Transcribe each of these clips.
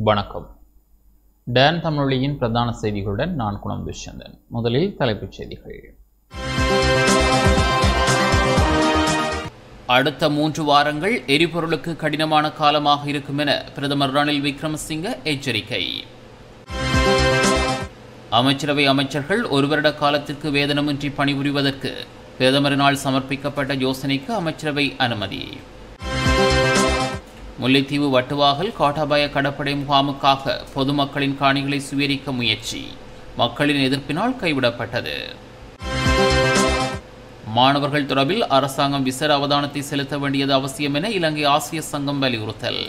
வணக்கம் டேன் தமிழொலியின் பிரதான செய்திகளுடன் நான் குணம் துஷ்யந்தன் முதலில் தலைப்புச் செய்திகள் அடுத்த மூன்று வாரங்கள் எரிபொருளுக்கு கடினமான காலமாக இருக்கும் என பிரதமர் ரணில் விக்ரமசிங்க எச்சரிக்கை அமைச்சரவை அமைச்சர்கள் ஒரு வருட காலத்திற்கு வேதனமின்றி பணிபுரிவதற்கு பிரதமரினால் சமர்ப்பிக்கப்பட்ட யோசனைக்கு அமைச்சரவை அனுமதி முல்லைத்தீவு வட்டுவாகல் காட்டாபாய கடற்படை முகாமுக்காக பொதுமக்களின் காணிகளை சுவீரிக்க முயற்சி மக்களின் எதிர்ப்பினால் கைவிடப்பட்டது மாணவர்கள் தொடர்பில் அரசாங்கம் விசேட அவதானத்தை செலுத்த வேண்டியது அவசியம் என இலங்கை ஆசிய சங்கம் வலியுறுத்தல்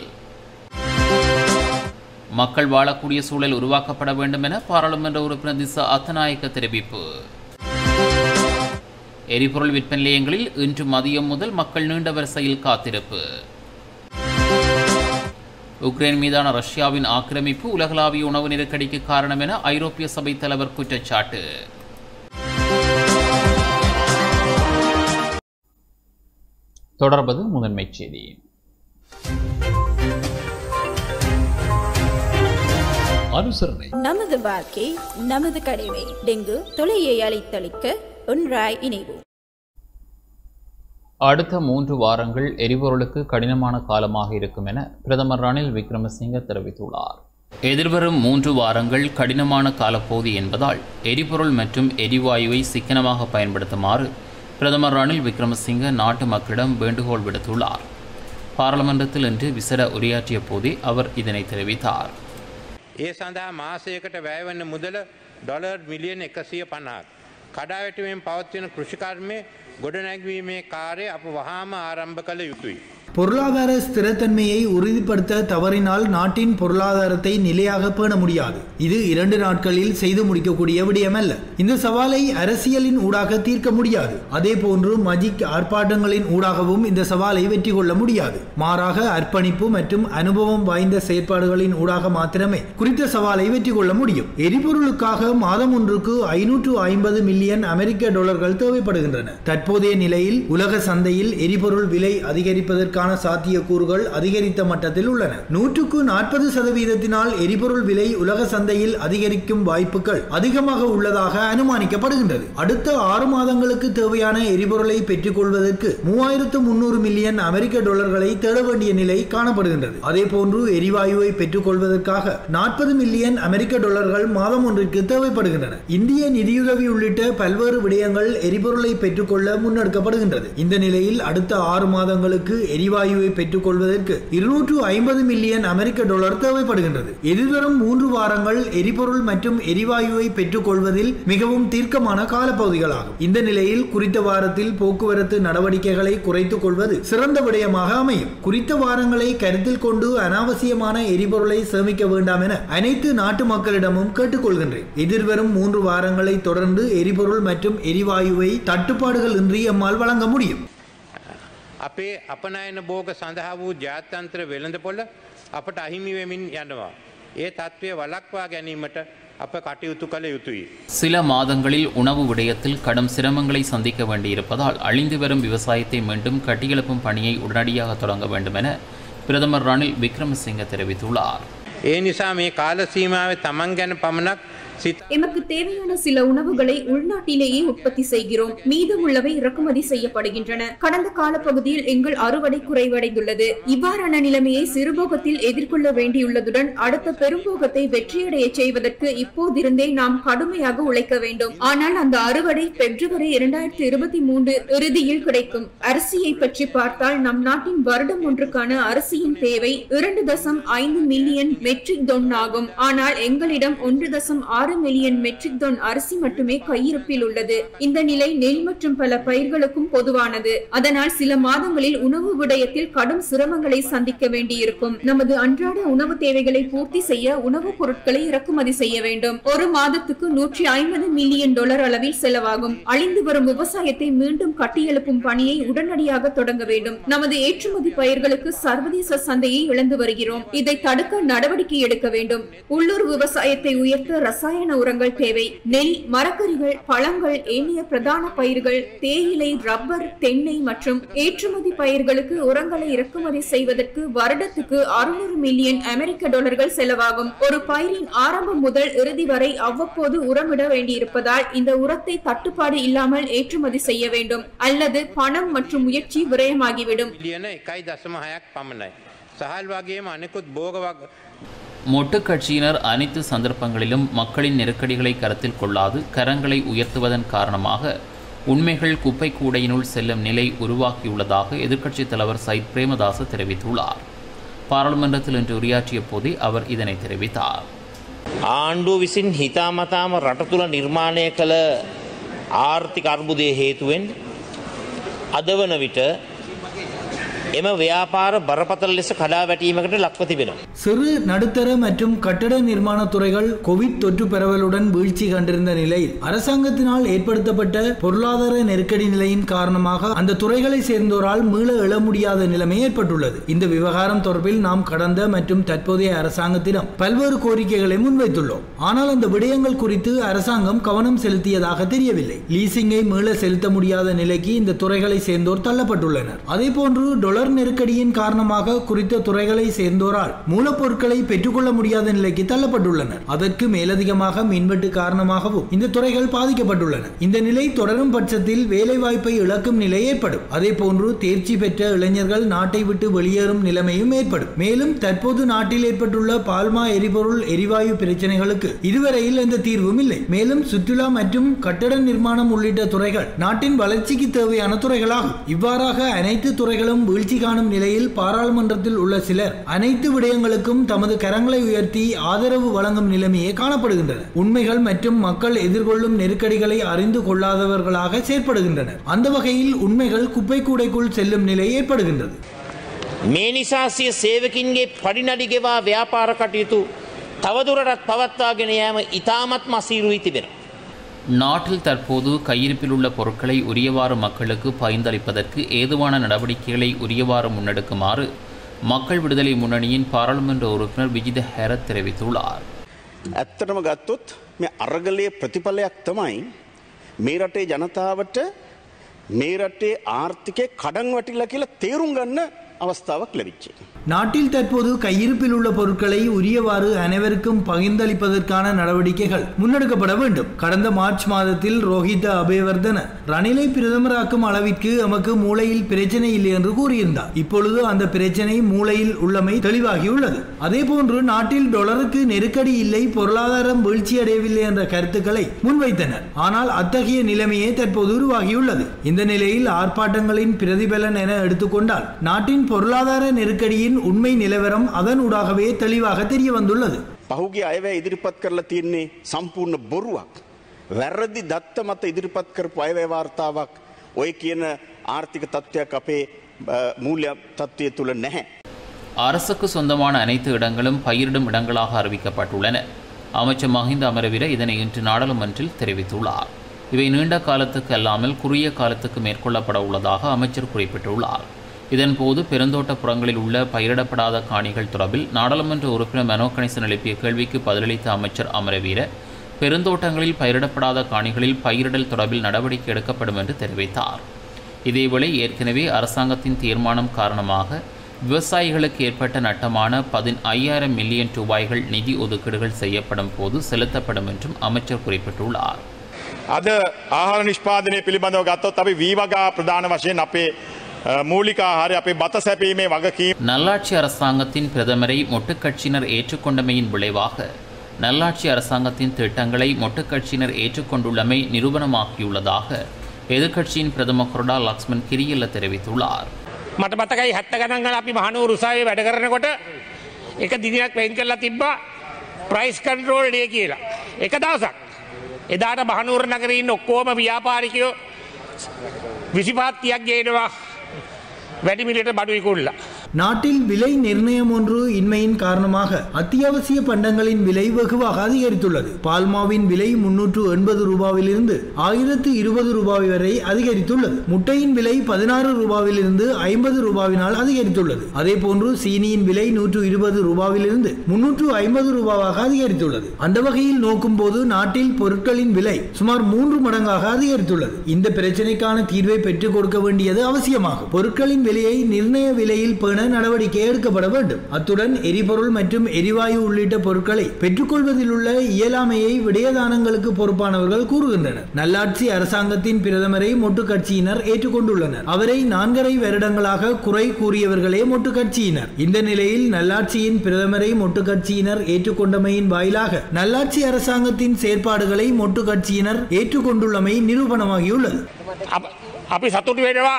மக்கள் வாழக்கூடிய சூழல் உருவாக்கப்பட வேண்டும் என பாராளுமன்ற உறுப்பினர் திசா அத்தநாயக்க தெரிவிப்பு எரிபொருள் விற்பனை நிலையங்களில் இன்று மதியம் முதல் மக்கள் நீண்ட வரிசையில் காத்திருப்பு உக்ரைன் மீதான ரஷ்யாவின் ஆக்கிரமிப்பு உலகளாவிய உணவு நெருக்கடிக்கு காரணம் என ஐரோப்பிய சபை தலைவர் குற்றச்சாட்டு தொடர்பது முதன்மைச் செய்தி அனுசரணை நமது வாழ்க்கை நமது கடமை டெங்கு தொலையை அழித்தளிக்க ஒன்றாய் இணைவோம் அடுத்த மூன்று வாரங்கள் எரிபொருளுக்கு கடினமான காலமாக இருக்கும் என பிரதமர் ரணில் விக்ரமசிங்க தெரிவித்துள்ளார் எதிர்வரும் மூன்று வாரங்கள் கடினமான காலப்பகுதி என்பதால் எரிபொருள் மற்றும் எரிவாயுவை சிக்கனமாக பயன்படுத்துமாறு பிரதமர் ரணில் விக்ரமசிங்க நாட்டு மக்களிடம் வேண்டுகோள் விடுத்துள்ளார் பாராளுமன்றத்தில் இன்று விசேட உரையாற்றிய போதே அவர் இதனை தெரிவித்தார் ඒ සඳහා මාසයකට වැෑවන්න මුදල ඩොලර් මිලියන් එකසිය පණහක්. කඩාවැටුවෙන් පවත්වෙන කෘෂිකර්මය ගොඩනැගවීමේ කාරය අප වහාම ආරම්භ කළ යුතුයි. பொருளாதார ஸ்திரத்தன்மையை உறுதிப்படுத்த தவறினால் நாட்டின் பொருளாதாரத்தை நிலையாக பேண முடியாது இது இரண்டு நாட்களில் செய்து முடிக்கக்கூடிய விடயமல்ல இந்த சவாலை அரசியலின் ஊடாக தீர்க்க முடியாது அதே போன்று மஜிக் ஆர்ப்பாட்டங்களின் ஊடாகவும் இந்த சவாலை வெற்றி கொள்ள முடியாது மாறாக அர்ப்பணிப்பு மற்றும் அனுபவம் வாய்ந்த செயற்பாடுகளின் ஊடாக மாத்திரமே குறித்த சவாலை வெற்றி கொள்ள முடியும் எரிபொருளுக்காக மாதம் ஒன்றுக்கு ஐநூற்று ஐம்பது மில்லியன் அமெரிக்க டாலர்கள் தேவைப்படுகின்றன தற்போதைய நிலையில் உலக சந்தையில் எரிபொருள் விலை அதிகரிப்பதற்கான சாத்தியக்கூறுகள் அதிகரித்த மட்டத்தில் உள்ளன நூற்றுக்கு நாற்பது சதவீதத்தினால் எரிபொருள் விலை உலக சந்தையில் அதிகரிக்கும் வாய்ப்புகள் அதிகமாக உள்ளதாக அனுமானிக்கப்படுகின்றது அடுத்த ஆறு மாதங்களுக்கு தேவையான எரிபொருளை பெற்றுக்கொள்வதற்கு மூவாயிரத்து முன்னூறு மில்லியன் அமெரிக்க டாலர்களை தேட வேண்டிய நிலை காணப்படுகின்றது அதே போன்று எரிவாயுவை பெற்றுக்கொள்வதற்காக நாற்பது மில்லியன் அமெரிக்க டாலர்கள் மாதம் ஒன்றிற்கு தேவைப்படுகின்றன இந்திய நிதியுதவி உள்ளிட்ட பல்வேறு விடயங்கள் எரிபொருளை பெற்றுக்கொள்ள முன்னெடுக்கப்படுகின்றது இந்த நிலையில் அடுத்த ஆறு மாதங்களுக்கு எரிவாயுவை பெற்றுக்கொள்வதற்கு இருநூற்று ஐம்பது மில்லியன் அமெரிக்க டாலர் தேவைப்படுகின்றது எதிர்வரும் மூன்று வாரங்கள் எரிபொருள் மற்றும் எரிவாயுவை பெற்றுக்கொள்வதில் மிகவும் தீர்க்கமான காலப்பகுதிகளாகும் இந்த நிலையில் குறித்த வாரத்தில் போக்குவரத்து நடவடிக்கைகளை குறைத்துக் கொள்வது சிறந்த விடயமாக அமையும் குறித்த வாரங்களை கருத்தில் கொண்டு அனாவசியமான எரிபொருளை சேமிக்க வேண்டாம் என அனைத்து நாட்டு மக்களிடமும் கேட்டுக்கொள்கின்றேன் எதிர்வரும் மூன்று வாரங்களை தொடர்ந்து எரிபொருள் மற்றும் எரிவாயுவை தட்டுப்பாடுகள் இன்றி எம்மால் வழங்க முடியும் අපේ අපනයන බෝග සඳහා වූ ජාත්‍යන්ත්‍ර වෙළඳ පොල අපට අහිමිවෙමින් යනවා. ඒ තත්ත්වය වලක්වා ගැනීමට අප කටයුතු කළ යුතුයි. சில மாதங்களில் உணவு விடயத்தில் கடும் சிரமங்களை சந்திக்க வேண்டியிருப்பதால் அழிந்து வரும் விவசாயத்தை மீண்டும் கட்டியெழுப்பும் பணியை உடனடியாக தொடங்க வேண்டும் என பிரதமர் ரணில் விக்ரமசிங்க தெரிவித்துள்ளார் ඒ නිසා මේ කාල සීමාවේ තමන් ගැන පමණක් සිත எமக்கு தேவையான சில உணவுகளை உள்நாட்டிலேயே உற்பத்தி செய்கிறோம் மீதமுள்ளவை இறக்குமதி செய்யப்படுகின்றன கடந்த காலப்பகுதியில் எங்கள் அறுவடை குறைவடைந்துள்ளது இவ்வாறான நிலைமையை சிறுபோகத்தில் எதிர்கொள்ள வேண்டியுள்ளதுடன் அடுத்த பெரும்போகத்தை வெற்றியடைய செய்வதற்கு இப்போதிருந்தே நாம் கடுமையாக உழைக்க வேண்டும் ஆனால் அந்த அறுவடை பிப்ரவரி இரண்டாயிரத்தி இருபத்தி மூன்று இறுதியில் கிடைக்கும் அரிசியை பற்றி பார்த்தால் நம் நாட்டின் வருடம் ஒன்றுக்கான அரிசியின் தேவை இரண்டு தசம் ஐந்து மில்லியன் மெட்ரிக் தொன் ஆகும் ஆனால் எங்களிடம் ஒன்று தசம் ஆறு மில்லியன் மெட்ரிக் தொன் அரிசி மட்டுமே கையிருப்பில் உள்ளது இந்த நிலை நெல் மற்றும் பல பயிர்களுக்கும் பொதுவானது அதனால் சில மாதங்களில் உணவு விடயத்தில் கடும் சிரமங்களை சந்திக்க வேண்டியிருக்கும் நமது அன்றாட உணவு தேவைகளை பூர்த்தி செய்ய உணவுப் பொருட்களை இறக்குமதி செய்ய வேண்டும் ஒரு மாதத்துக்கு நூற்றி ஐம்பது மில்லியன் டாலர் அளவில் செலவாகும் அழிந்து வரும் விவசாயத்தை மீண்டும் கட்டியெழுப்பும் பணியை உடனடியாக தொடங்க வேண்டும் நமது ஏற்றுமதி பயிர்களுக்கு சர்வதேச சந்தையை இழந்து வருகிறோம் இதை தடுக்க நடவடிக்கை எடுக்க வேண்டும் உள்ளூர் விவசாயத்தை உயர்த்த ரசாயன ரசாயன உரங்கள் தேவை நெல் மரக்கறிகள் பழங்கள் ஏனைய பிரதான பயிர்கள் தேயிலை ரப்பர் தென்னை மற்றும் ஏற்றுமதி பயிர்களுக்கு உரங்களை இறக்குமதி செய்வதற்கு வருடத்துக்கு அறுநூறு மில்லியன் அமெரிக்க டாலர்கள் செலவாகும் ஒரு பயிரின் ஆரம்பம் முதல் இறுதி வரை அவ்வப்போது உரமிட வேண்டியிருப்பதால் இந்த உரத்தை தட்டுப்பாடு இல்லாமல் ஏற்றுமதி செய்ய வேண்டும் அல்லது பணம் மற்றும் முயற்சி விரயமாகிவிடும் ලියන එකයි දසම හයක් පමණයි. සහල් වගේම අනෙකුත් බෝගවක් மொட்டு கட்சியினர் அனைத்து சந்தர்ப்பங்களிலும் மக்களின் நெருக்கடிகளை கருத்தில் கொள்ளாது கரங்களை உயர்த்துவதன் காரணமாக உண்மைகள் குப்பை கூடையினுள் செல்லும் நிலை உருவாக்கியுள்ளதாக எதிர்க்கட்சித் தலைவர் சயித் பிரேமதாச தெரிவித்துள்ளார் பாராளுமன்றத்தில் இன்று உரையாற்றிய போதே அவர் இதனை தெரிவித்தார் ආණ්ඩුව විසින් හිතාමතාම රට තුළ නිර්මාණය කළ ආර්ථික අර්බුදය හේතුවෙන් අද වන විට එම ව්‍යාපාර බරපතල ලෙස කඩා වැටීමකට ලක්ව තිබෙනවා. சிறு நடுத்தர மற்றும் கட்டட நிர்மாண துறைகள் கோவிட் தொற்று பரவலுடன் வீழ்ச்சி கண்டிருந்த நிலையில் அரசாங்கத்தினால் ஏற்படுத்தப்பட்ட பொருளாதார நெருக்கடி நிலையின் காரணமாக அந்த துறைகளை சேர்ந்தோரால் மீள எழ முடியாத நிலைமை ஏற்பட்டுள்ளது இந்த விவகாரம் தொடர்பில் நாம் கடந்த மற்றும் தற்போதைய அரசாங்கத்திடம் பல்வேறு கோரிக்கைகளை முன்வைத்துள்ளோம் ஆனால் அந்த விடயங்கள் குறித்து அரசாங்கம் கவனம் செலுத்தியதாக தெரியவில்லை லீசிங்கை மீள செலுத்த முடியாத நிலைக்கு இந்த துறைகளை சேர்ந்தோர் தள்ளப்பட்டுள்ளனர் அதே போன்று டொலர் நெருக்கடியின் காரணமாக குறித்த துறைகளை சேர்ந்தோரால் மூலப்பொருட்களை பெற்றுக்கொள்ள முடியாத நிலைக்கு தள்ளப்பட்டுள்ளனர் அதற்கு மேலதிகமாக மின்வெட்டு காரணமாகவும் இந்த துறைகள் பாதிக்கப்பட்டுள்ளன இந்த நிலை தொடரும் பட்சத்தில் வேலை வாய்ப்பை இழக்கும் நிலை ஏற்படும் அதே போன்று தேர்ச்சி பெற்ற இளைஞர்கள் நாட்டை விட்டு வெளியேறும் நிலைமையும் ஏற்படும் மேலும் தற்போது நாட்டில் ஏற்பட்டுள்ள பால்மா எரிபொருள் எரிவாயு பிரச்சனைகளுக்கு இதுவரையில் எந்த தீர்வும் இல்லை மேலும் சுற்றுலா மற்றும் கட்டட நிர்மாணம் உள்ளிட்ட துறைகள் நாட்டின் வளர்ச்சிக்கு தேவையான துறைகளாகும் இவ்வாறாக அனைத்து துறைகளும் வீழ்ச்சி காணும் நிலையில் பாராளுமன்றத்தில் உள்ள சிலர் அனைத்து விடயங்களுக்கும் தமது கரங்களை உயர்த்தி ஆதரவு வழங்கும் நிலைமையே காணப்படுகின்றன உண்மைகள் மற்றும் மக்கள் எதிர்கொள்ளும் நெருக்கடிகளை அறிந்து கொள்ளாதவர்களாக செயற்படுகின்றனர் அந்த வகையில் உண்மைகள் குப்பை கூடைக்குள் செல்லும் நிலை ஏற்படுகின்றது. මේ නිසා සිය සේවකින්ගේ පඩිනඩි ගෙවා ව්‍යාපාර කටයුතු තවදුරටත් පවත්වාගෙන යෑම ඉතාමත් මසීරුවී තිබෙන. நாட்டில் தற்போது கையிருப்பில் உள்ள பொருட்களை உரியவாறு மக்களுக்கு பகிர்ந்தளிப்பதற்கு ஏதுவான நடவடிக்கைகளை உரியவாறு முன்னெடுக்குமாறு மக்கள் விடுதலை முன்னணியின் பாராளுமன்ற உறுப்பினர் விஜித ஹெரத் தெரிவித்துள்ளார் ඇත්තටම ගත්තොත් මේ අරගලය ප්‍රතිඵලයක් තමයි මේ රටේ ජනතාවට මේ රටේ ආර්ථිකය කඩන් වටිල්ල කියලා තේරුම් ගන්න අවස්ථාවක් ලැබිච්චේ. நாட்டில் தற்போது கையிருப்பில் உள்ள பொருட்களை உரியவாறு அனைவருக்கும் பகிர்ந்தளிப்பதற்கான நடவடிக்கைகள் முன்னெடுக்கப்பட வேண்டும் கடந்த மார்ச் மாதத்தில் ரோஹித அபேவர்தன ரணிலை பிரதமராக்கும் அளவிற்கு எமக்கு மூளையில் பிரச்சனை இல்லை என்று கூறியிருந்தார் இப்பொழுது அந்த பிரச்சனை மூளையில் உள்ளமை தெளிவாகியுள்ளது அதே போன்று நாட்டில் டொலருக்கு நெருக்கடி இல்லை பொருளாதாரம் வீழ்ச்சியடையவில்லை என்ற கருத்துக்களை முன்வைத்தனர் ஆனால் அத்தகைய நிலைமையே தற்போது உருவாகியுள்ளது இந்த நிலையில் ஆர்ப்பாட்டங்களின் பிரதிபலன் என எடுத்துக்கொண்டால் நாட்டின் பொருளாதார நெருக்கடியின் உண்மை நிலவரம் அதன் ஊடாகவே தெளிவாக தெரிய வந்துள்ளது පහුගේ අයවැ ඉදිරිපත් කරලා තියන්නේ සම්පූර්ණ බොරුවක්. වැරදි දත්ත මත ඉදිරිපත් කරපු අයවැ වාර්තාවක් ඔය කියන ආර්ථික තත්ත්වයක් අපේ අ, මූල්‍ය තත්ත්වය තුළ නැහැ. அரசுக்கு சொந்தமான அனைத்து இடங்களும் பயிரிடும் இடங்களாக அறிவிக்கப்பட்டுள்ளன அமைச்சர் மஹிந்த அமரவீர இதனை இன்று நாடாளுமன்றில் தெரிவித்துள்ளார் இவை நீண்ட காலத்துக்கு அல்லாமல் குறுகிய காலத்துக்கு மேற்கொள்ளப்பட உள்ளதாக அமைச்சர் குறிப்பிட்டுள்ளார் இதன்போது பெருந்தோட்டப்புறங்களில் உள்ள பயிரிடப்படாத காணிகள் தொடர்பில் நாடாளுமன்ற உறுப்பினர் மனோ கணேசன் எழுப்பிய கேள்விக்கு பதிலளித்த அமைச்சர் அமரவீர பெருந்தோட்டங்களில் பயிரிடப்படாத காணிகளில் பயிரிடல் தொடர்பில் நடவடிக்கை எடுக்கப்படும் என்று தெரிவித்தார் இதேவேளை ஏற்கனவே அரசாங்கத்தின் தீர்மானம் காரணமாக விவசாயிகளுக்கு ஏற்பட்ட நட்டமான பதின் ஐயாயிரம் மில்லியன் ரூபாய்கள் நிதி ஒதுக்கீடுகள் செய்யப்படும் போது செலுத்தப்படும் என்றும் அமைச்சர் குறிப்பிட்டுள்ளார் අද ආහාර නිෂ්පාදනය පිළිබඳව ගත්තොත් අපි වීවගා ප්‍රධාන වශයෙන් අපේ අ, මූලික ආහාරය අපේ බත සැපීමේ වගකීම நல்லாட்சி அரசாங்கத்தின் பிரதமரை மொட்டுக்கட்சியினர் ஏற்றுக்கொண்டமையின் விளைவாக நல்லாட்சி அரசாங்கத்தின் திட்டங்களை மொட்டுக்கட்சியினர் ஏற்றுக்கொண்டுள்ளமை நிரூபணமாகியுள்ளதாக எதிர்க்கட்சியின் பிரதமர் கொரடா லக்ஷ்மன் கிரியல்ல தெரிவித்துள்ளார் මට මතකයි හැත්ත ගණන්ගල අපි මහනුව රුසාවේ වැඩ කරනකොට එක දිදිනක් වෙන් කරලා තිබ්බා ප්‍රයිස් කන්ට්‍රෝල් ඩේ කියලා. එක දවසක්. එදාට මහනුවර නගරන්න ඔක්කෝම ව්‍යාපාරිකයෝ විසිපාත්තියක් ගේනවා වැඩිමිලට බඩුවකුල්ලා. நாட்டில் விலை நிர்ணயம் ஒன்று இன்மையின் காரணமாக அத்தியாவசிய பண்டங்களின் விலை வெகுவாக அதிகரித்துள்ளது பால்மாவின் விலை முன்னூற்று எண்பது ரூபாவிலிருந்து ஆயிரத்து இருபது ரூபாய் வரை அதிகரித்துள்ளது முட்டையின் விலை பதினாறு ரூபாவிலிருந்து ஐம்பது ரூபாவினால் அதிகரித்துள்ளது அதே போன்று சீனியின் விலை நூற்று இருபது ரூபாவிலிருந்து முன்னூற்று ஐம்பது ரூபாவாக அதிகரித்துள்ளது அந்த வகையில் நோக்கும் போது நாட்டில் பொருட்களின் விலை சுமார் மூன்று மடங்காக அதிகரித்துள்ளது இந்த பிரச்சனைக்கான தீர்வை பெற்றுக் கொடுக்க வேண்டியது அவசியமாகும் பொருட்களின் விலையை நிர்ணய விலையில் பேண நடவடிக்கை எடுக்கப்பட வேண்டும் அத்துடன் எரிபொருள் மற்றும் எரிவாயு உள்ளிட்ட பொருட்களை பெற்றுக்கொள்வதில் உள்ள இயலாமையை விடயதானங்களுக்கு பொறுப்பானவர்கள் கூறுகின்றனர் நல்லாட்சி அரசாங்கத்தின் பிரதமரை மொட்டு கட்சியினர் ஏற்றுக்கொண்டுள்ளனர் அவரை நான்கரை வருடங்களாக குறை கூறியவர்களே மொட்டு கட்சியினர் இந்த நிலையில் நல்லாட்சியின் பிரதமரை மொட்டு கட்சியினர் ஏற்றுக்கொண்டமையின் வாயிலாக நல்லாட்சி அரசாங்கத்தின் செயற்பாடுகளை மொட்டு கட்சியினர் ஏற்றுக்கொண்டுள்ளமை நிரூபணமாகியுள்ளது අපි සතුටු වෙනවා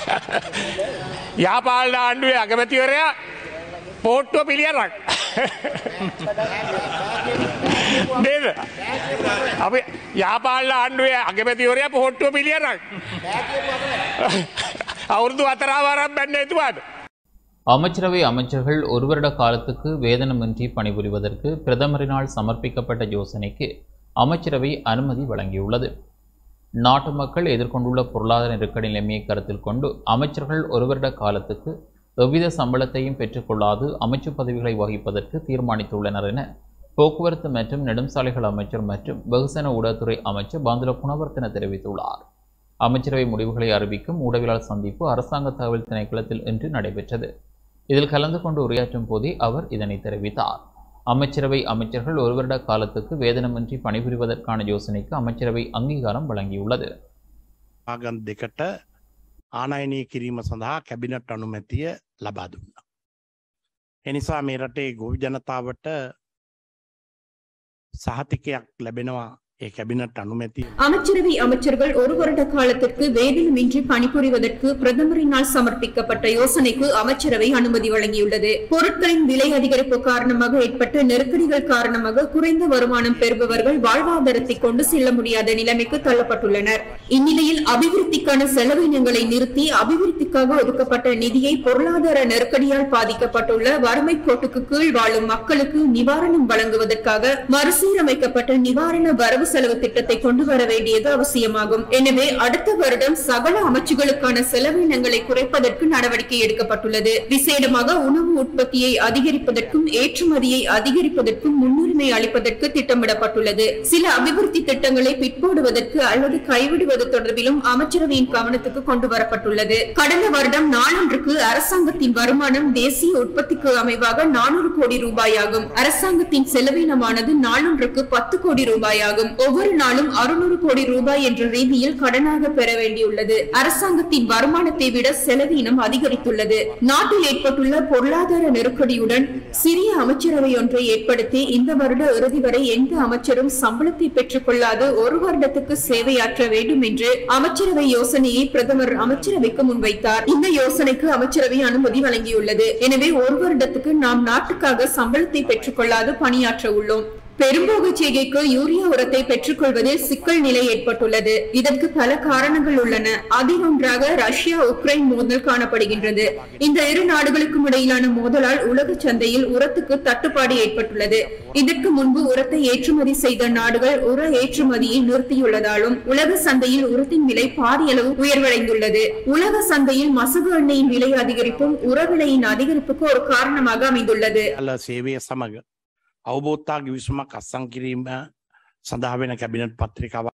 යාපාලන ආණ්ඩුවේ අගමැතිවරයා පෝට්ටුව පිළියරක් නේද අපි යාපාලන ආණ්ඩුවේ අගමැතිවරයා පොහොට්ටුව පිළියරක් අවුරුදු අතරාවාරම් බැන්න එතුවාද அமைச்சரவை அமைச்சர்கள் ஒரு வருட காலத்துக்கு வேதனமின்றி பணிபுரிவதற்கு பிரதமரினால் சமர்ப்பிக்கப்பட்ட யோசனைக்கு அமைச்சரவை அனுமதி வழங்கியுள்ளது நாட்டு மக்கள் எதிர்கொண்டுள்ள பொருளாதார நெருக்கடி நிலைமையை கருத்தில் கொண்டு அமைச்சர்கள் ஒரு வருட காலத்துக்கு எவ்வித சம்பளத்தையும் பெற்றுக்கொள்ளாது அமைச்சு பதவிகளை வகிப்பதற்கு தீர்மானித்துள்ளனர் என போக்குவரத்து மற்றும் நெடுஞ்சாலைகள் அமைச்சர் மற்றும் வெகுசன ஊடகத்துறை அமைச்சர் பந்துல குணவர்த்தன தெரிவித்துள்ளார் அமைச்சரவை முடிவுகளை அறிவிக்கும் ஊடகவியலாளர் சந்திப்பு அரசாங்க தகவல் திணைக்களத்தில் இன்று நடைபெற்றது இதில் கலந்து கொண்டு உரையாற்றும் போதே அவர் இதனை தெரிவித்தார் அமைச்சரவை அமைச்சர்கள் ஒரு வருட காலத்துக்கு வேதனமின்றி பணிபுரிவதற்கான யோசனைக்கு அமைச்சரவை அங்கீகாரம் வழங்கியுள்ளது ආගන් දෙකට ආනයනය කිරීම සඳහා කැබිනට් අනුමැතිය ලබා දුන්නා. එනිසා මේ රටේ ගොවි ජනතාවට සහතිකයක් ලැබෙනවා ඒ කැබිනට් අනුමැතිය அமைச்சரவை அமைச்சர்கள் ஒரு வருட காலத்திற்கு வேதனமின்றி பணிபுரிவதற்கு பிரதமரினால் சமர்ப்பிக்கப்பட்ட யோசனைக்கு அமைச்சரவை அனுமதி வழங்கியுள்ளது பொருட்களின் விலை அதிகரிப்பு காரணமாக ஏற்பட்ட நெருக்கடிகள் காரணமாக குறைந்த வருமானம் பெறுபவர்கள் வாழ்வாதாரத்தை கொண்டு செல்ல முடியாத நிலைமைக்கு தள்ளப்பட்டுள்ளனர் இந்நிலையில் அபிவிருத்திக்கான செலவினங்களை நிறுத்தி அபிவிருத்திக்காக ஒதுக்கப்பட்ட நிதியை பொருளாதார நெருக்கடியால் பாதிக்கப்பட்டுள்ள வறுமை கோட்டுக்கு கீழ் வாழும் மக்களுக்கு நிவாரணம் வழங்குவதற்காக மறுசீரமைக்கப்பட்ட நிவாரண வரவு செலவு திட்டத்தை கொண்டு வர வேண்டியது அவசியமாகும் எனவே அடுத்த வருடம் சகல அமைச்சுகளுக்கான செலவினங்களை குறைப்பதற்கு நடவடிக்கை எடுக்கப்பட்டுள்ளது விசேடமாக உணவு உற்பத்தியை அதிகரிப்பதற்கும் ஏற்றுமதியை அதிகரிப்பதற்கும் முன்னுரிமை அளிப்பதற்கு திட்டமிடப்பட்டுள்ளது சில அபிவிருத்தி திட்டங்களை பிற்போடுவதற்கு அல்லது கைவிடுவது தொடர்பிலும் அமைச்சரவையின் கவனத்துக்கு கொண்டு வரப்பட்டுள்ளது கடந்த வருடம் நாளொன்றுக்கு அரசாங்கத்தின் வருமானம் தேசிய உற்பத்திக்கு அமைவாக நானூறு கோடி ரூபாயாகும் அரசாங்கத்தின் செலவினமானது நாளொன்றுக்கு பத்து கோடி ரூபாயாகும் ஒவ்வொரு நாளும் அறுநூறு கோடி ரூபாய் என்ற ரீதியில் கடனாக பெற வேண்டியுள்ளது அரசாங்கத்தின் வருமானத்தை விட செலவீனம் அதிகரித்துள்ளது நாட்டில் ஏற்பட்டுள்ள பொருளாதார நெருக்கடியுடன் சிறிய அமைச்சரவை ஒன்றை ஏற்படுத்தி இந்த வருட இறுதி வரை எந்த அமைச்சரும் சம்பளத்தை பெற்றுக் கொள்ளாது ஒரு வருடத்துக்கு சேவையாற்ற வேண்டும் என்று அமைச்சரவை யோசனையை பிரதமர் அமைச்சரவைக்கு முன்வைத்தார் இந்த யோசனைக்கு அமைச்சரவை அனுமதி வழங்கியுள்ளது எனவே ஒரு வருடத்துக்கு நாம் நாட்டுக்காக சம்பளத்தை பெற்றுக் கொள்ளாது பணியாற்ற உள்ளோம் பெரும்போக செய்கைக்கு யூரியா உரத்தை பெற்றுக்கொள்வதில் சிக்கல் நிலை ஏற்பட்டுள்ளது இதற்கு பல காரணங்கள் உள்ளன அதில் ஒன்றாக ரஷ்யா உக்ரைன் மோதல் காணப்படுகின்றது இந்த இரு நாடுகளுக்கும் இடையிலான மோதலால் உலக சந்தையில் உரத்துக்கு தட்டுப்பாடு ஏற்பட்டுள்ளது இதற்கு முன்பு உரத்தை ஏற்றுமதி செய்த நாடுகள் உர ஏற்றுமதியை நிறுத்தியுள்ளதாலும் உலக சந்தையில் உரத்தின் விலை பாரியளவு உயர்வடைந்துள்ளது உலக சந்தையில் மசகு எண்ணெயின் விலை அதிகரிப்பும் உர விலையின் அதிகரிப்புக்கு ஒரு காரணமாக அமைந்துள்ளது අල සේවය සමඟ අවබෝත්තා ගිවිසුමක් අත්සං කිරීම සඳහා වෙන කැබිනට් පත්‍රිකාව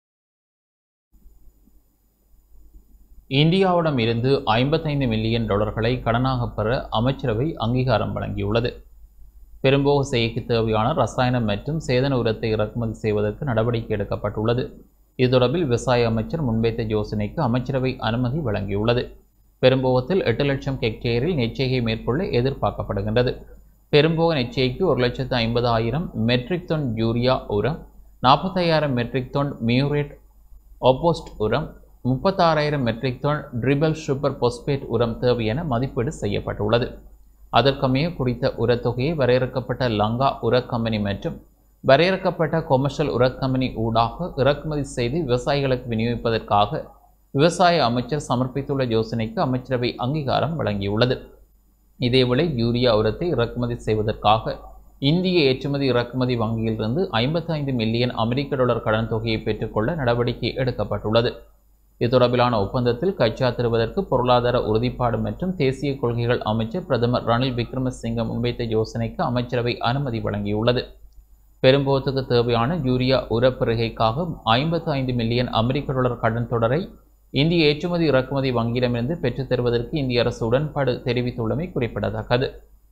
இந்தியாவிடம் இருந்து ஐம்பத்தைந்து மில்லியன் டாலர்களை கடனாக பெற அமைச்சரவை அங்கீகாரம் வழங்கியுள்ளது பெரும்போக செய்கைக்கு தேவையான ரசாயனம் மற்றும் சேதன உரத்தை இறக்குமதி செய்வதற்கு நடவடிக்கை எடுக்கப்பட்டுள்ளது இது தொடர்பில் விவசாய அமைச்சர் முன்வைத்த யோசனைக்கு அமைச்சரவை அனுமதி வழங்கியுள்ளது பெரும்போகத்தில் எட்டு லட்சம் ஹெக்டேரில் நெச்சைகை மேற்கொள்ள எதிர்பார்க்கப்படுகின்றது பெரும்போக நெச்சைக்கு ஒரு லட்சத்து ஐம்பதாயிரம் மெட்ரிக் டன் யூரியா உரம் நாற்பத்தையாயிரம் மெட்ரிக் டன் மியூரேட் ஒப்போஸ்ட் உரம் முப்பத்தாறாயிரம் metric ton triple super phosphate உரம் தேவை என மதிப்பீடு செய்யப்பட்டுள்ளது அதற்கமைய குறித்த உரத்தொகையை வரையறுக்கப்பட்ட லங்கா உரக் கம்பெனி மற்றும் வரையறுக்கப்பட்ட கொமர்ஷியல் உரக் கம்பெனி ஊடாக இறக்குமதி செய்து விவசாயிகளுக்கு விநியோகிப்பதற்காக விவசாய அமைச்சர் சமர்ப்பித்துள்ள யோசனைக்கு அமைச்சரவை அங்கீகாரம் வழங்கியுள்ளது இதேவேளை யூரியா உரத்தை இறக்குமதி செய்வதற்காக இந்திய ஏற்றுமதி இறக்குமதி வங்கியிலிருந்து ஐம்பத்தைந்து மில்லியன் அமெரிக்க டாலர் கடன் தொகையை பெற்றுக்கொள்ள நடவடிக்கை எடுக்கப்பட்டுள்ளது இது தொடர்பிலான ஒப்பந்தத்தில் கச்சா தருவதற்கு பொருளாதார உறுதிப்பாடு மற்றும் தேசிய கொள்கைகள் அமைச்சர் பிரதமர் ரணில் விக்ரமசிங்க முன்வைத்த யோசனைக்கு அமைச்சரவை அனுமதி வழங்கியுள்ளது பெரும்போத்துக்கு தேவையான யூரியா உரப்பிறகைக்காக ஐம்பத்து ஐந்து மில்லியன் அமெரிக்க டாலர் கடன் தொடரை இந்திய ஏற்றுமதி இறக்குமதி வங்கியிடமிருந்து பெற்றுத் தருவதற்கு இந்திய அரசு உடன்பாடு தெரிவித்துள்ளமை குறிப்பிடத்தக்கது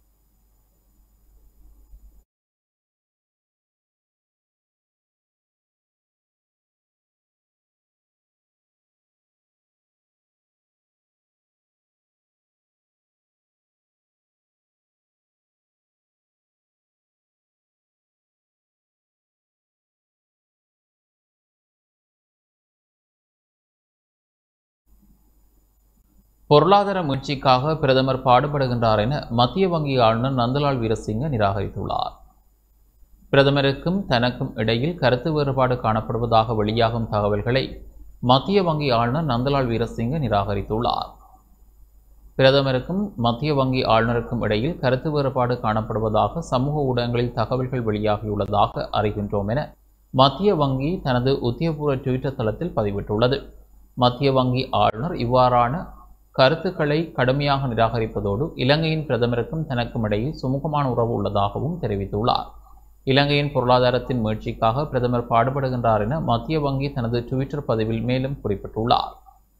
பொருளாதார மீட்சிக்காக பிரதமர் பாடுபடுகின்றார் என மத்திய வங்கி ஆளுநர் நந்தலால் வீரசிங்க நிராகரித்துள்ளார் பிரதமருக்கும் தனக்கும் இடையில் கருத்து வேறுபாடு காணப்படுவதாக வெளியாகும் தகவல்களை மத்திய வங்கி ஆளுநர் நந்தலால் வீரசிங்க நிராகரித்துள்ளார் பிரதமருக்கும் மத்திய வங்கி ஆளுநருக்கும் இடையில் கருத்து வேறுபாடு காணப்படுவதாக சமூக ஊடகங்களில் தகவல்கள் வெளியாகியுள்ளதாக அறிகின்றோம் என மத்திய வங்கி தனது உத்தியபூர்வ ட்விட்டர் தளத்தில் பதிவிட்டுள்ளது மத்திய வங்கி ஆளுநர் இவ்வாறான கருத்துக்களை கடுமையாக நிராகரிப்பதோடு இலங்கையின் பிரதமருக்கும் தனக்கும் இடையில் சுமூகமான உறவு உள்ளதாகவும் தெரிவித்துள்ளார் இலங்கையின் பொருளாதாரத்தின் மீட்சிக்காக பிரதமர் பாடுபடுகின்றார் என மத்திய வங்கி தனது ட்விட்டர் பதிவில் மேலும் குறிப்பிட்டுள்ளார்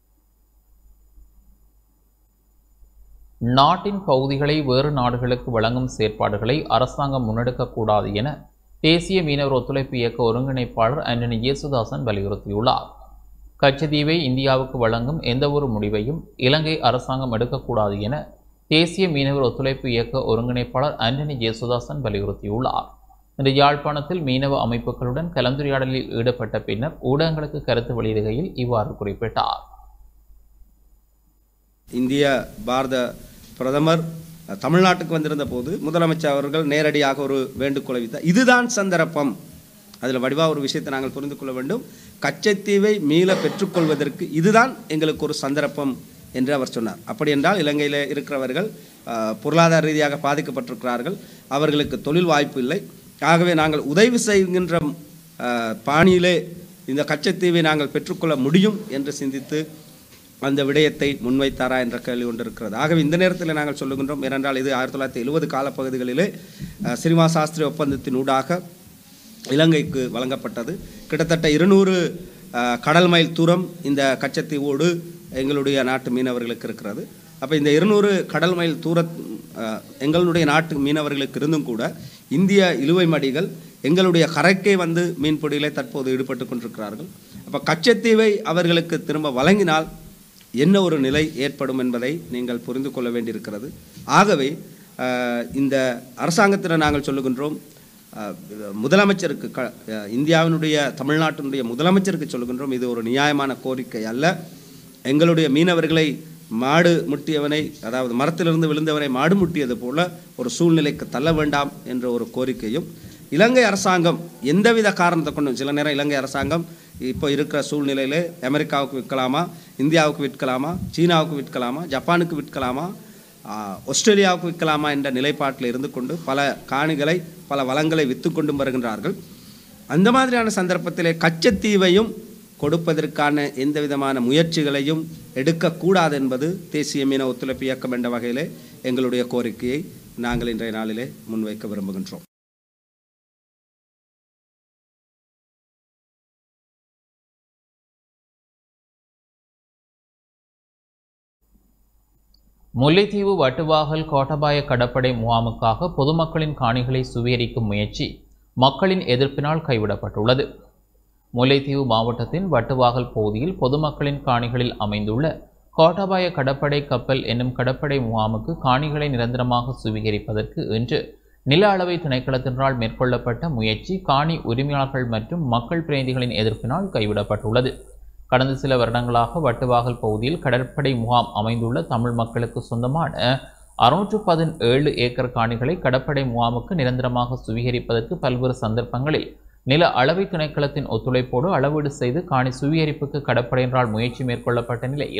நாட்டின் பகுதிகளை வேறு நாடுகளுக்கு வழங்கும் செயற்பாடுகளை அரசாங்கம் முன்னெடுக்கக்கூடாது என தேசிய மீனவர் ஒத்துழைப்பு இயக்க ஒருங்கிணைப்பாளர் ஆண்டனி இயேசுதாசன் வலியுறுத்தியுள்ளார் கச்சதீவை இந்தியாவுக்கு வழங்கும் எந்தவொரு முடிவையும் இலங்கை அரசாங்கம் எடுக்கக்கூடாது என தேசிய மீனவர் ஒத்துழைப்பு இயக்க ஒருங்கிணைப்பாளர் ஆண்டனி ஜேசுதாசன் வலியுறுத்தியுள்ளார் இன்று யாழ்ப்பாணத்தில் மீனவ அமைப்புகளுடன் கலந்துரையாடலில் ஈடுபட்ட பின்னர் ஊடகங்களுக்கு கருத்து வெளியிடுகையில் இவ்வாறு குறிப்பிட்டார் இந்திய பாரத பிரதமர் தமிழ்நாட்டுக்கு வந்திருந்த போது முதலமைச்சர் அவர்கள் நேரடியாக ஒரு வேண்டுகோளை வைத்தார் இதுதான் சந்தர்ப்பம் அதில் வடிவாக ஒரு விஷயத்தை நாங்கள் புரிந்து கொள்ள வேண்டும் கச்சத்தீவை மீள பெற்றுக்கொள்வதற்கு இதுதான் எங்களுக்கு ஒரு சந்தர்ப்பம் என்று அவர் சொன்னார் அப்படி என்றால் இலங்கையில் இருக்கிறவர்கள் அஹ், பொருளாதார ரீதியாக பாதிக்கப்பட்டிருக்கிறார்கள் அவர்களுக்கு தொழில் வாய்ப்பு இல்லை ஆகவே நாங்கள் உதவி செய்கின்ற அஹ், பாணியிலே இந்த கச்சத்தீவை நாங்கள் பெற்றுக்கொள்ள முடியும் என்று சிந்தித்து அந்த விடயத்தை முன்வைத்தாரா என்ற கேள்வி ஒன்று இருக்கிறது ஆகவே இந்த நேரத்தில் நாங்கள் சொல்லுகின்றோம் ஏனென்றால் இது ஆயிரத்தி தொள்ளாயிரத்தி எழுபது காலப்பகுதிகளிலே அஹ், ஸ்ரீனிவாச சாஸ்திரி ஒப்பந்தத்தின் ஊடாக இலங்கைக்கு வழங்கப்பட்டது கிட்டத்தட்ட இருநூறு கடல் மைல் தூரம் இந்த கச்சத்தீவோடு எங்களுடைய நாட்டு மீனவர்களுக்கு இருக்கிறது அப்போ இந்த இருநூறு கடல் மைல் தூர அஹ், எங்களுடைய நாட்டு மீனவர்களுக்கு இருந்தும் கூட இந்திய இழுவை மடிகள் எங்களுடைய கரைக்கே வந்து மீன்பிடியிலே தற்போது ஈடுபட்டு கொண்டிருக்கிறார்கள் அப்போ கச்சத்தீவை அவர்களுக்கு திரும்ப வழங்கினால் என்ன ஒரு நிலை ஏற்படும் என்பதை நீங்கள் புரிந்து கொள்ள வேண்டியிருக்கிறது ஆகவே அஹ், இந்த அரசாங்கத்தில் நாங்கள் சொல்லுகின்றோம் அஹ், முதலமைச்சருக்கு க அஹ், இந்தியாவினுடைய தமிழ்நாட்டினுடைய முதலமைச்சருக்கு சொல்லுகின்றோம் இது ஒரு நியாயமான கோரிக்கை அல்ல எங்களுடைய மீனவர்களை மாடு முட்டியவனை அதாவது மரத்திலிருந்து விழுந்தவனை மாடு முட்டியது போல ஒரு சூழ்நிலைக்கு தள்ள வேண்டாம் என்ற ஒரு கோரிக்கையும் இலங்கை அரசாங்கம் எந்தவித காரணத்தை கொண்டும் சில நேரம் இலங்கை அரசாங்கம் இப்போ இருக்கிற சூழ்நிலையில் அமெரிக்காவுக்கு விற்கலாமா இந்தியாவுக்கு விற்கலாமா சீனாவுக்கு விற்கலாமா ஜப்பானுக்கு விற்கலாமா ஆஹ், ஆஸ்திரேலியாவுக்கு விற்கலாமா என்ற நிலைப்பாட்டில் இருந்து கொண்டு பல காணிகளை பல வளங்களை விற்று கொண்டும் வருகின்றார்கள் அந்த மாதிரியான சந்தர்ப்பத்திலே கச்சத்தீவையும் கொடுப்பதற்கான எந்த விதமான முயற்சிகளையும் எடுக்கக்கூடாது என்பது தேசிய மீன ஒத்துழைப்பு இயக்கம் என்ற வகையிலே எங்களுடைய கோரிக்கையை நாங்கள் இன்றைய நாளிலே முன்வைக்க விரும்புகின்றோம் முல்லைத்தீவு வட்டுவாகல் கோட்டபாய கடற்படை முகாமுக்காக பொதுமக்களின் காணிகளை சுவீகரிக்கும் முயற்சி மக்களின் எதிர்ப்பினால் கைவிடப்பட்டுள்ளது முல்லைத்தீவு மாவட்டத்தின் வட்டுவாகல் பகுதியில் பொதுமக்களின் காணிகளில் அமைந்துள்ள கோட்டாபாய கடற்படை கப்பல் என்னும் கடற்படை முகாமுக்கு காணிகளை நிரந்தரமாக சுவீகரிப்பதற்கு இன்று நில அளவை திணைக்களத்தினால் மேற்கொள்ளப்பட்ட முயற்சி காணி உரிமையாளர்கள் மற்றும் மக்கள் பிரதிநிதிகளின் எதிர்ப்பினால் கைவிடப்பட்டுள்ளது கடந்த சில வருடங்களாக வட்டுவாகல் பகுதியில் கடற்படை முகாம் அமைந்துள்ள தமிழ் மக்களுக்கு சொந்தமான அறுநூற்று பதினேழு ஏக்கர் காணிகளை கடற்படை முகாமுக்கு நிரந்தரமாக சுவீகரிப்பதற்கு பல்வேறு சந்தர்ப்பங்களில் நில அளவை திணைக்களத்தின் ஒத்துழைப்போடு அளவீடு செய்து காணி சுவீகரிப்புக்கு கடற்படையினரால் முயற்சி மேற்கொள்ளப்பட்ட நிலையில்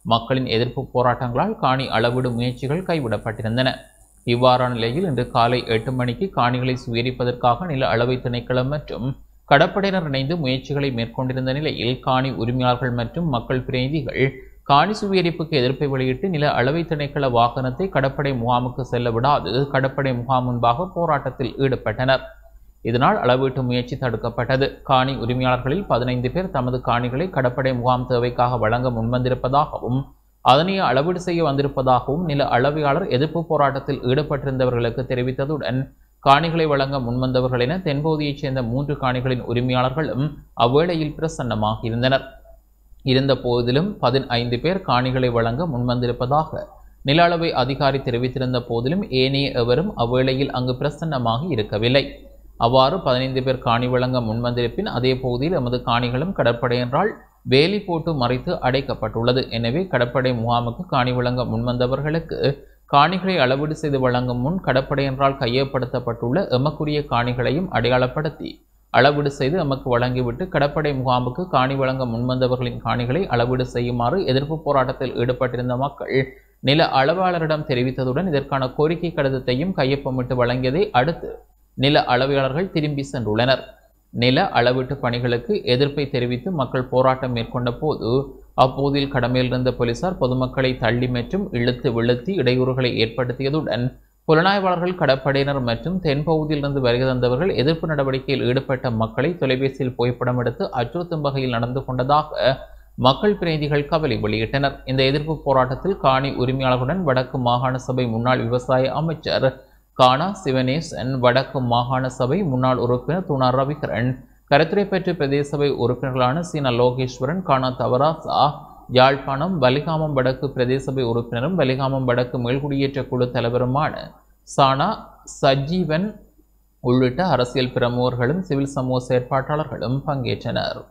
மக்களின் எதிர்ப்பு போராட்டங்களால் காணி அளவீடு முயற்சிகள் கைவிடப்பட்டிருந்தன இவ்வாறான நிலையில் இன்று காலை எட்டு மணிக்கு காணிகளை சுயரிப்பதற்காக நில அளவை திணைக்களம் மற்றும் கடற்படையினர் இணைந்து முயற்சிகளை மேற்கொண்டிருந்த நிலையில் காணி உரிமையாளர்கள் மற்றும் மக்கள் பிரதிநிதிகள் காணி சுவீரிப்புக்கு எதிர்ப்பை வெளியிட்டு நில அளவை திணைக்கள வாகனத்தை கடற்படை முகாமுக்கு செல்ல விடாது கடற்படை முகாம் முன்பாக போராட்டத்தில் ஈடுபட்டனர் இதனால் அளவீட்டு முயற்சி தடுக்கப்பட்டது காணி உரிமையாளர்களில் பதினைந்து பேர் தமது காணிகளை கடற்படை முகாம் தேவைக்காக வழங்க முன்வந்திருப்பதாகவும் அதனை அளவீடு செய்ய வந்திருப்பதாகவும் நில அளவையாளர் எதிர்ப்பு போராட்டத்தில் ஈடுபட்டிருந்தவர்களுக்கு தெரிவித்ததுடன் காணிகளை வழங்க முன்வந்தவர்கள் என தென்பகுதியைச் சேர்ந்த மூன்று காணிகளின் உரிமையாளர்களும் அவ்வேளையில் பிரசன்னமாக இருந்தனர் இருந்த போதிலும் பதினைந்து பேர் காணிகளை வழங்க முன்வந்திருப்பதாக நில அளவை அதிகாரி தெரிவித்திருந்த போதிலும் ஏனைய எவரும் அவ்வேளையில் அங்கு பிரசன்னமாக இருக்கவில்லை அவ்வாறு பதினைந்து பேர் காணி வழங்க முன்வந்திருப்பின் அதே பகுதியில் எமது காணிகளும் கடற்படையினரால் வேலி போட்டு மறைத்து அடைக்கப்பட்டுள்ளது எனவே கடற்படை முகாமுக்கு காணி வழங்க முன்வந்தவர்களுக்கு காணிகளை அளவீடு செய்து வழங்கும் முன் கடற்படையினரால் கையப்படுத்தப்பட்டுள்ள எமக்குரிய காணிகளையும் அடையாளப்படுத்தி அளவீடு செய்து எமக்கு வழங்கிவிட்டு கடற்படை முகாமுக்கு காணி வழங்க முன்வந்தவர்களின் காணிகளை அளவீடு செய்யுமாறு எதிர்ப்பு போராட்டத்தில் ஈடுபட்டிருந்த மக்கள் நில அளவாளரிடம் தெரிவித்ததுடன் இதற்கான கோரிக்கை கடிதத்தையும் கையொப்பமிட்டு வழங்கியதை அடுத்து நில அளவையாளர்கள் திரும்பி சென்றுள்ளனர் நில அளவீட்டு பணிகளுக்கு எதிர்ப்பை தெரிவித்து மக்கள் போராட்டம் மேற்கொண்ட போது அப்போதில் கடமையில் இருந்த போலீசார் பொதுமக்களை தள்ளி மற்றும் இழுத்து விழுத்தி இடையூறுகளை ஏற்படுத்தியதுடன் புலனாய்வாளர்கள் கடற்படையினர் மற்றும் தென்பகுதியிலிருந்து வருகை தந்தவர்கள் எதிர்ப்பு நடவடிக்கையில் ஈடுபட்ட மக்களை தொலைபேசியில் புகைப்படம் எடுத்து அச்சுறுத்தும் வகையில் நடந்து கொண்டதாக மக்கள் பிரதிநிதிகள் கவலை வெளியிட்டனர் இந்த எதிர்ப்பு போராட்டத்தில் காணி உரிமையாளர்களுடன் வடக்கு மாகாண சபை முன்னாள் விவசாய அமைச்சர் கானா சிவனேசன் வடக்கு மாகாண சபை முன்னாள் உறுப்பினர் துணா ரவிகரன் கருத்துரைப்பற்று பிரதேச சபை உறுப்பினர்களான சீனா லோகேஸ்வரன் கானா தவராசா யாழ்ப்பாணம் வலிகாமம் வடக்கு பிரதேச சபை உறுப்பினரும் வலிகாமம் வடக்கு மேல்குடியேற்ற குழு தலைவருமான சானா சஜீவன் உள்ளிட்ட அரசியல் பிரமுகர்களும் சிவில் சமூக செயற்பாட்டாளர்களும் பங்கேற்றனர்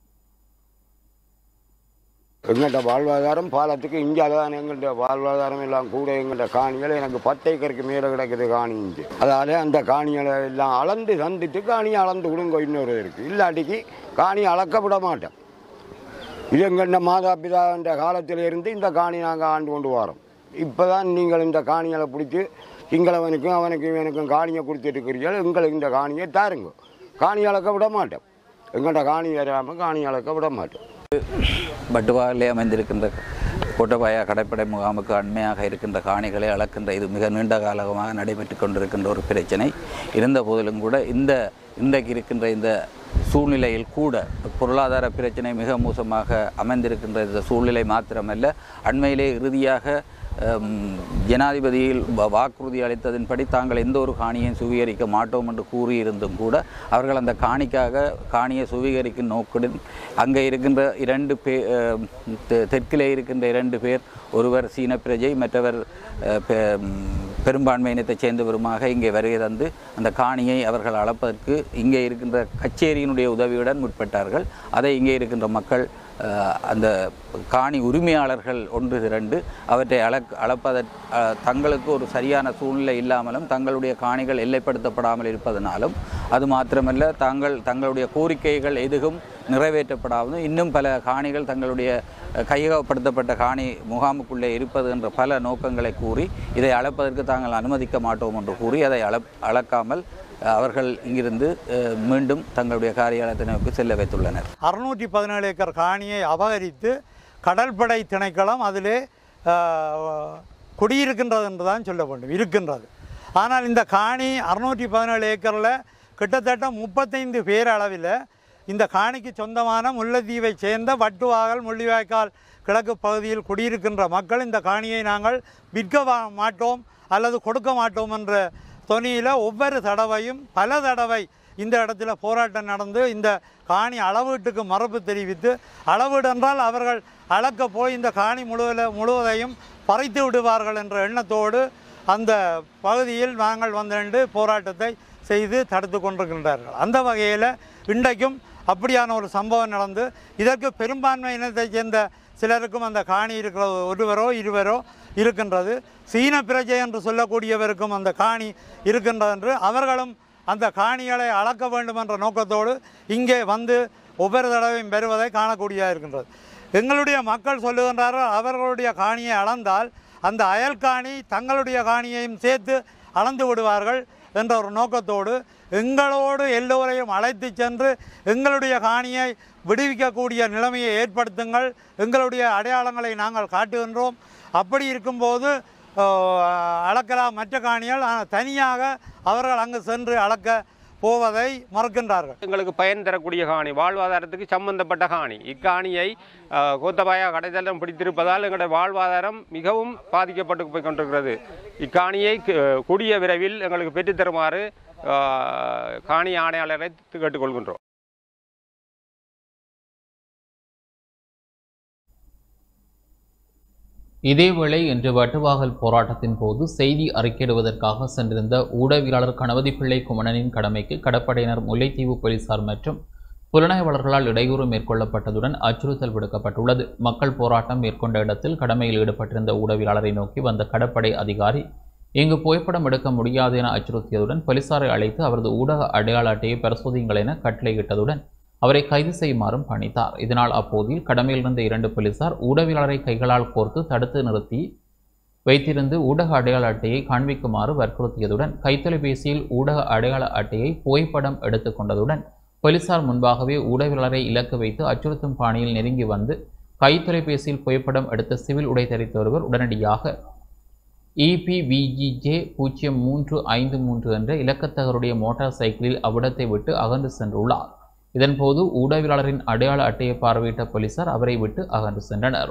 எங்கள்கிட்ட வாழ்வாதாரம் பாலத்துக்கு இந்தியாவில் தான் எங்கள்கிட்ட வாழ்வாதாரம் எல்லாம் கூட எங்கள்கிட்ட காணிகள் எனக்கு பத்து ஏக்கருக்கு மேலே கிடக்குது காணி இங்கே அதால் அந்த காணிகளை எல்லாம் அளந்து தந்துட்டு காணியை அளந்து கொடுங்க இன்னொரு இருக்கு இல்லாட்டிக்கு காணி அளக்க விட மாட்டேன் இது எங்கள்ட மாதா பிதான்ற காலத்தில் இருந்து இந்த காணி நாங்கள் ஆண்டு கொண்டு வரோம் இப்போ தான் நீங்கள் இந்த காணிகளை பிடிச்சி சிங்களவனுக்கும் அவனுக்கும் இவனுக்கும் காணியை கொடுத்துட்டு இருக்கிறீர்கள் எங்களுக்கு இந்த காணியை தாருங்க காணி அளக்க விட மாட்டோம் எங்கள்கிட்ட காணி வராமல் காணி அளக்க விட மாட்டோம் பட்டுவாவிலே அமைந்திருக்கின்ற கோட்டபாயா கடற்படை முகாமுக்கு அண்மையாக இருக்கின்ற காணிகளை அளக்கின்ற இது மிக நீண்ட காலமாக நடைபெற்று கொண்டிருக்கின்ற ஒரு பிரச்சனை இருந்த போதிலும் கூட இந்த இன்றைக்கு இருக்கின்ற இந்த சூழ்நிலையில் கூட பொருளாதார பிரச்சனை மிக மோசமாக அமைந்திருக்கின்ற இந்த சூழ்நிலை மாத்திரமல்ல அண்மையிலே இறுதியாக ஜனாதிபதியில் வாக்குறுதி அளித்ததின்படி தாங்கள் எந்த ஒரு காணியையும் சுவீகரிக்க மாட்டோம் என்று கூறியிருந்தும் கூட அவர்கள் அந்த காணிக்காக காணியை சுவீகரிக்கும் நோக்குடன் அங்கே இருக்கின்ற இரண்டு பே தெற்கிலே இருக்கின்ற இரண்டு பேர் ஒருவர் சீன பிரஜை மற்றவர் பெரும்பான்மை இனத்தைச் சேர்ந்தவருமாக இங்கே வருகை தந்து அந்த காணியை அவர்கள் அளப்பதற்கு இங்கே இருக்கின்ற கச்சேரியினுடைய உதவியுடன் முற்பட்டார்கள் அதை இங்கே இருக்கின்ற மக்கள் அந்த காணி உரிமையாளர்கள் ஒன்று திரண்டு அவற்றை அளக் அளப்பதற் தங்களுக்கு ஒரு சரியான சூழ்நிலை இல்லாமலும் தங்களுடைய காணிகள் எல்லைப்படுத்தப்படாமல் இருப்பதனாலும் அது மாத்திரமல்ல தாங்கள் தங்களுடைய கோரிக்கைகள் எதுவும் நிறைவேற்றப்படாமலும் இன்னும் பல காணிகள் தங்களுடைய கையகப்படுத்தப்பட்ட காணி முகாமுக்குள்ளே இருப்பது என்ற பல நோக்கங்களை கூறி இதை அளப்பதற்கு தாங்கள் அனுமதிக்க மாட்டோம் என்று கூறி அதை அள அளக்காமல் அவர்கள் இங்கிருந்து மீண்டும் தங்களுடைய காரியாலயத்தை நோக்கி செல்ல வைத்துள்ளனர் அறுநூற்றி பதினேழு ஏக்கர் காணியை அபகரித்து கடற்படை திணைக்களம் அதிலே குடியிருக்கின்றது என்று தான் சொல்ல வேண்டும் இருக்கின்றது ஆனால் இந்த காணி அறுநூற்றி பதினேழு ஏக்கரில் கிட்டத்தட்ட முப்பத்தைந்து பேர் அளவில் இந்த காணிக்கு சொந்தமான முல்லைத்தீவை சேர்ந்த வட்டுவாகல் முள்ளிவாய்க்கால் கிழக்கு பகுதியில் குடியிருக்கின்ற மக்கள் இந்த காணியை நாங்கள் விற்க மாட்டோம் அல்லது கொடுக்க மாட்டோம் என்ற தொனியில் ஒவ்வொரு தடவையும் பல தடவை இந்த இடத்துல போராட்டம் நடந்து இந்த காணி அளவீட்டுக்கு மறுப்பு தெரிவித்து அளவீடு என்றால் அவர்கள் அளக்க போய் இந்த காணி முழுவதில் முழுவதையும் பறைத்து விடுவார்கள் என்ற எண்ணத்தோடு அந்த பகுதியில் நாங்கள் வந்து போராட்டத்தை செய்து தடுத்து கொண்டிருக்கின்றார்கள் அந்த வகையில் இன்றைக்கும் அப்படியான ஒரு சம்பவம் நடந்து இதற்கு பெரும்பான்மை இனத்தைச் சேர்ந்த சிலருக்கும் அந்த காணி இருக்கிறது ஒருவரோ இருவரோ இருக்கின்றது சீன பிரஜை என்று சொல்லக்கூடியவருக்கும் அந்த காணி இருக்கின்றது என்று அவர்களும் அந்த காணிகளை அளக்க வேண்டும் என்ற நோக்கத்தோடு இங்கே வந்து ஒவ்வொரு தடவையும் பெறுவதை காணக்கூடியதாக இருக்கின்றது எங்களுடைய மக்கள் சொல்லுகின்றார்கள் அவர்களுடைய காணியை அளந்தால் அந்த அயல் காணி தங்களுடைய காணியையும் சேர்த்து அளந்து விடுவார்கள் என்ற ஒரு நோக்கத்தோடு எங்களோடு எல்லோரையும் அழைத்து சென்று எங்களுடைய காணியை விடுவிக்கக்கூடிய நிலைமையை ஏற்படுத்துங்கள் எங்களுடைய அடையாளங்களை நாங்கள் காட்டுகின்றோம் அப்படி இருக்கும்போது அஹ், அளக்கலாம் மற்ற காணிகள் ஆனால் தனியாக அவர்கள் அங்கு சென்று அளக்க போவதை மறுக்கின்றார்கள் எங்களுக்கு பயன் தரக்கூடிய காணி வாழ்வாதாரத்துக்கு சம்பந்தப்பட்ட காணி இக்காணியை அஹ், கோத்தபாயா கடைத்தளம் பிடித்திருப்பதால் எங்களுடைய வாழ்வாதாரம் மிகவும் பாதிக்கப்பட்டு போய் கொண்டிருக்கிறது இக்காணியை கு- கூடிய விரைவில் எங்களுக்கு பெற்றுத்தருமாறு அஹ், காணி ஆணையாளரை கேட்டுக்கொள்கின்றோம் இதேவேளை இன்று வட்டுவாகல் போராட்டத்தின் போது செய்தி அறிக்கையிடுவதற்காக சென்றிருந்த ஊடகவியலாளர் கணபதி பிள்ளை குமணனின் கடமைக்கு கடற்படையினர் முல்லைத்தீவு போலீசார் மற்றும் புலனாய்வாளர்களால் இடையூறு மேற்கொள்ளப்பட்டதுடன் அச்சுறுத்தல் விடுக்கப்பட்டுள்ளது மக்கள் போராட்டம் மேற்கொண்ட இடத்தில் கடமையில் ஈடுபட்டிருந்த ஊடகவியலாளரை நோக்கி வந்த கடற்படை அதிகாரி இங்கு புகைப்படம் எடுக்க முடியாது என அச்சுறுத்தியதுடன் போலீசாரை அழைத்து அவரது ஊடக அடையாள அட்டையை பரிசோதியுங்கள் என கட்டளையிட்டதுடன் அவரை கைது செய்யுமாறும் பணித்தார் இதனால் அப்போதில் கடமையில் இருந்த இரண்டு போலீசார் ஊடகவியலாளரை கைகளால் கோர்த்து தடுத்து நிறுத்தி வைத்திருந்து ஊடக அடையாள அட்டையை காண்பிக்குமாறு வற்புறுத்தியதுடன் கைத்தொலைபேசியில் ஊடக அடையாள அட்டையை புகைப்படம் எடுத்துக்கொண்டதுடன் போலீசார் முன்பாகவே ஊடகவியலாளரை இலக்கு வைத்து அச்சுறுத்தும் பாணியில் நெருங்கி வந்து கைத்தொலைபேசியில் புகைப்படம் எடுத்த சிவில் உடை தரித்த ஒருவர் உடனடியாக இபிவிஜிஜே பூஜ்ஜியம் மூன்று ஐந்து மூன்று என்ற இலக்கத்தகருடைய மோட்டார் சைக்கிளில் அவ்விடத்தை விட்டு அகன்று சென்றுள்ளார் இதன்போது ஊடகவியலாளரின் அடையாள அட்டையை பார்வையிட்ட போலீசார் அவரை விட்டு அகன்று சென்றனர்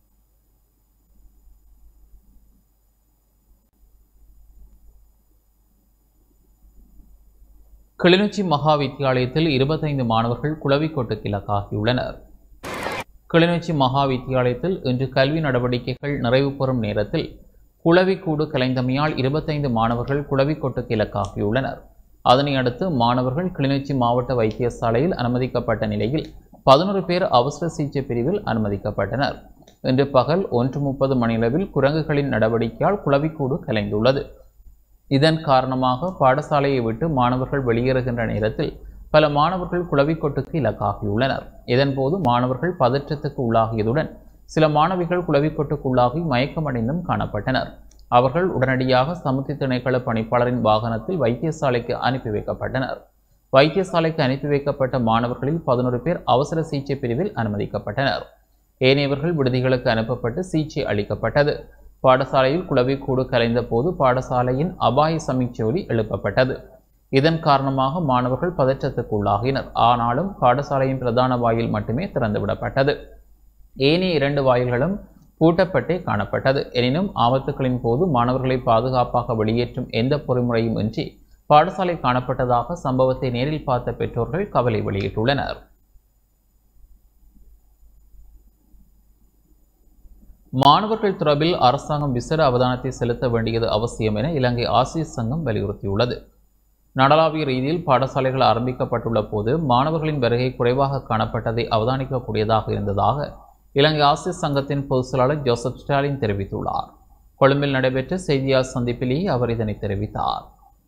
கிளிநொச்சி மகா வித்தியாலயத்தில் இருபத்தைந்து மாணவர்கள் குளவிக்கோட்டுக்கு இலக்காகியுள்ளனர் கிளிநொச்சி மகா வித்தியாலயத்தில் இன்று கல்வி நடவடிக்கைகள் நிறைவு பெறும் நேரத்தில் குளவிக்கூடு கலைந்தமையால் இருபத்தைந்து மாணவர்கள் குளவிக்கோட்டுக்கு இலக்காகியுள்ளனர் அதனை அடுத்து மாணவர்கள் கிளிநொச்சி மாவட்ட வைத்தியசாலையில் அனுமதிக்கப்பட்ட நிலையில் பதினோரு பேர் அவசர சிகிச்சை பிரிவில் அனுமதிக்கப்பட்டனர் இன்று பகல் ஒன்று முப்பது மணியளவில் குரங்குகளின் நடவடிக்கையால் குளவிக்கூடு கலைந்துள்ளது இதன் காரணமாக பாடசாலையை விட்டு மாணவர்கள் வெளியேறுகின்ற நேரத்தில் பல மாணவர்கள் குளவிக்கொட்டுக்கு இலக்காகியுள்ளனர் இதன்போது மாணவர்கள் பதற்றத்துக்கு உள்ளாகியதுடன் சில மாணவிகள் குளவிக்கொட்டுக்குள்ளாகி மயக்கமடைந்தும் காணப்பட்டனர் அவர்கள் உடனடியாக சமுத்தி திணைக்கள பணிப்பாளரின் வாகனத்தில் வைத்தியசாலைக்கு அனுப்பி வைக்கப்பட்டனர் வைத்தியசாலைக்கு அனுப்பி வைக்கப்பட்ட மாணவர்களில் பதினோரு பேர் அவசர சிகிச்சை பிரிவில் அனுமதிக்கப்பட்டனர் ஏனையவர்கள் விடுதிகளுக்கு அனுப்பப்பட்டு சிகிச்சை அளிக்கப்பட்டது பாடசாலையில் குளவிக்கூடு கலைந்த போது பாடசாலையின் அபாய சமீட்சை ஒலி எழுப்பப்பட்டது இதன் காரணமாக மாணவர்கள் பதற்றத்துக்கு உள்ளாகினர் ஆனாலும் பாடசாலையின் பிரதான வாயில் மட்டுமே திறந்துவிடப்பட்டது ஏனைய இரண்டு வாயில்களும் பூட்டப்பட்டே காணப்பட்டது எனினும் ஆபத்துகளின் போது மாணவர்களை பாதுகாப்பாக வெளியேற்றும் எந்த பொறிமுறையும் இன்றி பாடசாலை காணப்பட்டதாக சம்பவத்தை நேரில் பார்த்த பெற்றோர்கள் கவலை வெளியிட்டுள்ளனர் மாணவர்கள் தொடர்பில் அரசாங்கம் விசேட அவதானத்தை செலுத்த வேண்டியது அவசியம் என இலங்கை ஆசிரியர் சங்கம் வலியுறுத்தியுள்ளது நாடளாவிய ரீதியில் பாடசாலைகள் ஆரம்பிக்கப்பட்டுள்ள போது மாணவர்களின் வருகை குறைவாக காணப்பட்டதை அவதானிக்கக்கூடியதாக இருந்ததாக இலங்கை ஆசிரியர் சங்கத்தின் பொதுச் செயலாளர் ஜோசப் ஸ்டாலின் தெரிவித்துள்ளார் கொழும்பில் நடைபெற்ற செய்தியாளர் சந்திப்பிலேயே அவர் இதனை தெரிவித்தார்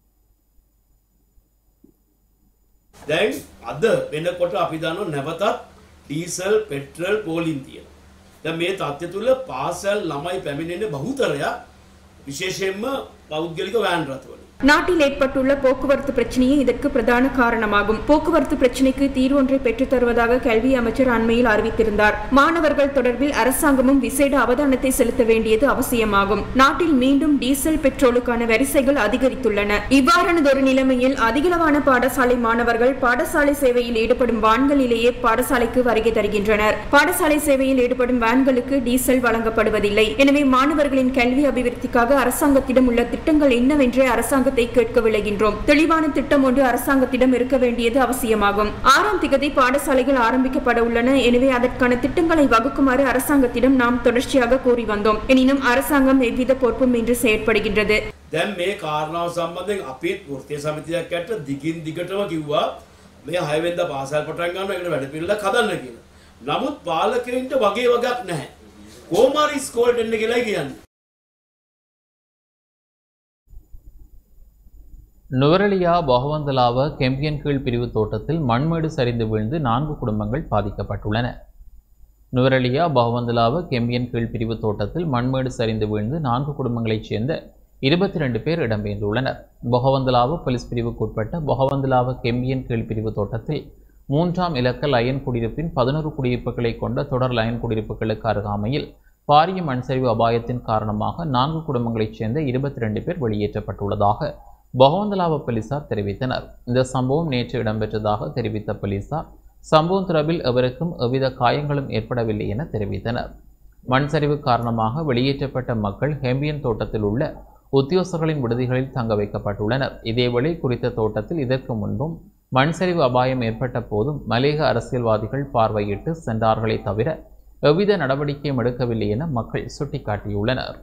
දැන් අද වෙනකොට අපි දන්න නැවතත් ඩීසල් පෙට්‍රල් පෝලින් තියෙන. ද මේ තත්ත්ය තුළ පාසැල් ළමයි පැමිණෙන බහුතරයක් විශේෂයෙන්ම පෞද්ගලික වෑන් රථවල. நாட்டில் ஏற்பட்டுள்ள போக்குவரத்து பிரச்சனையே இதற்கு பிரதான காரணமாகும் போக்குவரத்து பிரச்சனைக்கு தீர்வு ஒன்றை பெற்றுத் தருவதாக கல்வி அமைச்சர் அண்மையில் அறிவித்திருந்தார் மாணவர்கள் தொடர்பில் அரசாங்கமும் விசேட அவதானத்தை செலுத்த வேண்டியது அவசியமாகும் நாட்டில் மீண்டும் டீசல் பெட்ரோலுக்கான வரிசைகள் அதிகரித்துள்ளன இவ்வாறானதொரு நிலைமையில் அதிகளவான பாடசாலை மாணவர்கள் பாடசாலை சேவையில் ஈடுபடும் வான்களிலேயே பாடசாலைக்கு வருகை தருகின்றனர் பாடசாலை சேவையில் ஈடுபடும் வேன்களுக்கு டீசல் வழங்கப்படுவதில்லை எனவே மாணவர்களின் கல்வி அபிவிருத்திக்காக அரசாங்கத்திடம் உள்ள திட்டங்கள் என்னவென்று அரசாங்கத்தை கேட்க விளைகின்றோம் தெளிவான திட்டம் ஒன்று அரசாங்கத்திடம் இருக்க வேண்டியது அவசியமாகும் ஆறாம் திகதி பாடசாலைகள் ஆரம்பிக்கப்பட உள்ளன எனவே அதற்கான திட்டங்களை வகுக்குமாறு அரசாங்கத்திடம் நாம் தொடர்ச்சியாக கூறி வந்தோம் எனினும் அரசாங்கம் எவ்வித பொறுப்பும் இன்றி செயற்படுகின்றது දැන් මේ කාරණාව සම්බන්ධයෙන් අපිත් වෘත්තීය සමිතියක් ඇට දිගින් දිගටම කිව්වා මේ හයවෙන්ද පාසල් පටන් ගන්න එකට වැඩ පිළිවෙලක් හදන්න කියලා. නමුත් පාලකයින්ට වගේ වගක් නැහැ. කොහොමාරි ස්කෝල්ට එන්න කියලා කියන්නේ. நுவரெலியா பகவந்தலாவ கெம்பியன் கீழ் பிரிவு தோட்டத்தில் மண்மேடு சரிந்து வீழ்ந்து நான்கு குடும்பங்கள் பாதிக்கப்பட்டுள்ளன நுவரெலியா பகவந்தலாவ கெம்பியன் கீழ்பிரிவு தோட்டத்தில் மண்மேடு சரிந்து வீழ்ந்து நான்கு குடும்பங்களைச் சேர்ந்த இருபத்தி ரெண்டு பேர் இடம்பெயர்ந்துள்ளனர் பொகவந்தலாவ போலீஸ் பிரிவுக்குட்பட்ட பொகவந்தலாவ கெம்பியன் கீழ்பிரிவு தோட்டத்தில் மூன்றாம் இலக்க லயன் குடியிருப்பின் பதினோரு குடியிருப்புகளை கொண்ட தொடர் லயன் குடியிருப்புகளுக்கு அருகாமையில் பாரிய மண்சரிவு அபாயத்தின் காரணமாக நான்கு குடும்பங்களைச் சேர்ந்த இருபத்தி ரெண்டு பேர் வெளியேற்றப்பட்டுள்ளதாக பொகவந்தலாவ போலீசார் தெரிவித்தனர் இந்த சம்பவம் நேற்று இடம்பெற்றதாக தெரிவித்த போலீசார் சம்பவம் தொடர்பில் எவருக்கும் எவ்வித காயங்களும் ஏற்படவில்லை என தெரிவித்தனர் மண் சரிவு காரணமாக வெளியேற்றப்பட்ட மக்கள் ஹெம்பியன் தோட்டத்தில் உள்ள உத்தியோகஸ்தர்களின் விடுதிகளில் தங்க வைக்கப்பட்டுள்ளனர் இதேவேளை குறித்த தோட்டத்தில் இதற்கு முன்பும் மண் சரிவு அபாயம் ஏற்பட்ட போதும் மலேக அரசியல்வாதிகள் பார்வையிட்டு சென்றார்களே தவிர எவ்வித நடவடிக்கையும் எடுக்கவில்லை என மக்கள் சுட்டிக்காட்டியுள்ளனர்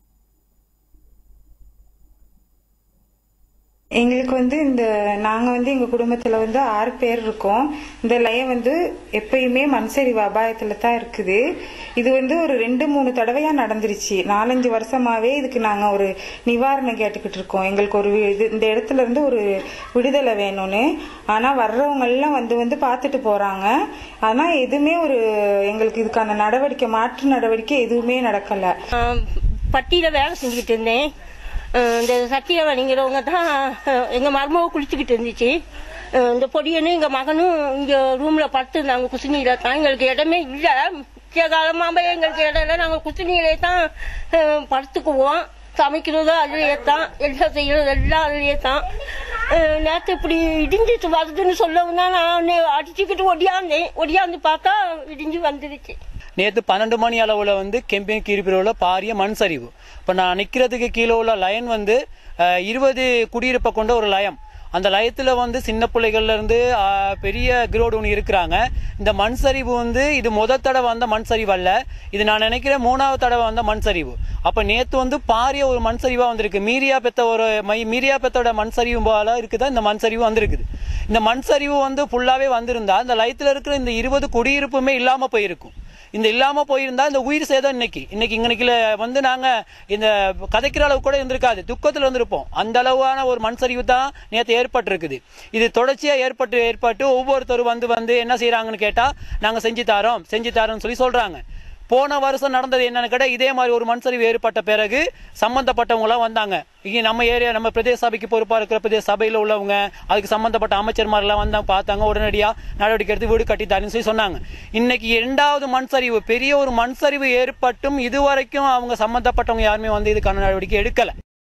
எங்களுக்கு வந்து இந்த நாங்கள் வந்து எங்கள் குடும்பத்தில் வந்து ஆறு பேர் இருக்கோம் இந்த லயம் வந்து எப்பயுமே மண்சரிவு அபாயத்தில் தான் இருக்குது இது வந்து ஒரு ரெண்டு மூணு தடவையாக நடந்துருச்சு நாலஞ்சு வருஷமாவே இதுக்கு நாங்கள் ஒரு நிவாரணம் கேட்டுக்கிட்டு இருக்கோம் எங்களுக்கு ஒரு வி- இது இந்த இடத்துல இருந்து ஒரு விடுதலை வேணும்னு ஆனால் வர்றவங்க எல்லாம் வந்து வந்து பார்த்துட்டு போகிறாங்க ஆனால் எதுவுமே ஒரு எங்களுக்கு இதுக்கான நடவடிக்கை மாற்று நடவடிக்கை எதுவுமே நடக்கலை பட்டியில் வேலை செஞ்சுக்கிட்டு இருந்தேன் அஹ் இந்த சத்தியவனிங்கிறவங்க தான் அஹ் எங்க மருமக குளிச்சுக்கிட்டு இருந்துச்சு அஹ் இந்த பொடியனும் எங்க மகனும் இங்க ரூம்ல படுத்துருந்தாங்க குசினியில தான் எங்களுக்கு இடமே இல்ல முக்கிய காலமாவே எங்களுக்கு இடம் இல்லை நாங்க குசினியிலே தான் அஹ் படுத்துக்குவோம் சமைக்கிறதும் அதுலயே தான் எல்லாம் செய்யறது எல்லாம் அதுலயே தான் அஹ் நேத்து இப்படி இடிஞ்சிட்டு வருதுன்னு சொல்லவும் தான் நான் அடிச்சுக்கிட்டு ஒடியாந்தேன் ஒடியாந்து பார்த்தா இடிஞ்சு வந்துருச்சு நேற்று பன்னெண்டு மணி அளவில் வந்து கெம்பியன் கீழ்பிரிவில் பாரிய மண் சரிவு இப்போ நான் நிற்கிறதுக்கு கீழே உள்ள லயன் வந்து அஹ், இருபது குடியிருப்பை கொண்ட ஒரு லயம் அந்த லயத்தில் வந்து சின்ன பிள்ளைகள்ல இருந்து அஹ், பெரிய கிரோடு ஒன்று இருக்கிறாங்க இந்த மண் சரிவு வந்து இது முத தடவை வந்த மண் சரிவு அல்ல இது நான் நினைக்கிறேன் மூணாவது தடவை வந்த மண் சரிவு அப்போ நேற்று வந்து பாரிய ஒரு மண் சரிவாக வந்திருக்கு மீரியா பெத்த ஒரு மை மீரியா பெத்தோட மண் சரிவு போல இருக்குதா இந்த மண் சரிவு வந்திருக்குது இந்த மண் சரிவு வந்து ஃபுல்லாகவே வந்திருந்தா இந்த லயத்தில் இருக்கிற இந்த இருபது குடியிருப்புமே இல்லாமல் போயிருக்கும் இந்த இல்லாம போயிருந்தா இந்த உயிர் சேதம் இன்னைக்கு இன்னைக்கு இன்னைக்குல வந்து நாங்க இந்த கதைக்கிற அளவு கூட இருந்திருக்காது துக்கத்துல இருந்திருப்போம் அந்த அளவான ஒரு மண் சரிவு தான் நேற்று ஏற்பட்டிருக்குது இது தொடர்ச்சியா ஏற்பட்டு ஏற்பட்டு ஒவ்வொருத்தரும் வந்து வந்து என்ன செய்யறாங்கன்னு கேட்டா நாங்க செஞ்சு தாரோம் செஞ்சு தாரோம்னு சொல்லி சொல்றாங்க போன வருஷம் நடந்தது என்னன்னு கேட்டா இதே மாதிரி ஒரு மண் சரிவு ஏற்பட்ட பிறகு சம்பந்தப்பட்டவங்க எல்லாம் வந்தாங்க இங்க நம்ம ஏரியா நம்ம பிரதேச சபைக்கு பொறுப்பா இருக்கிற பிரதேச சபையில உள்ளவங்க அதுக்கு சம்பந்தப்பட்ட அமைச்சர்மாரெல்லாம் வந்தாங்க பார்த்தாங்க உடனடியா நடவடிக்கை எடுத்து வீடு கட்டி தரேன்னு சொல்லி சொன்னாங்க இன்னைக்கு இரண்டாவது மண் சரிவு பெரிய ஒரு மண் சரிவு ஏற்பட்டும் இதுவரைக்கும் அவங்க சம்பந்தப்பட்டவங்க யாருமே வந்து இதுக்கான நடவடிக்கை எடுக்கல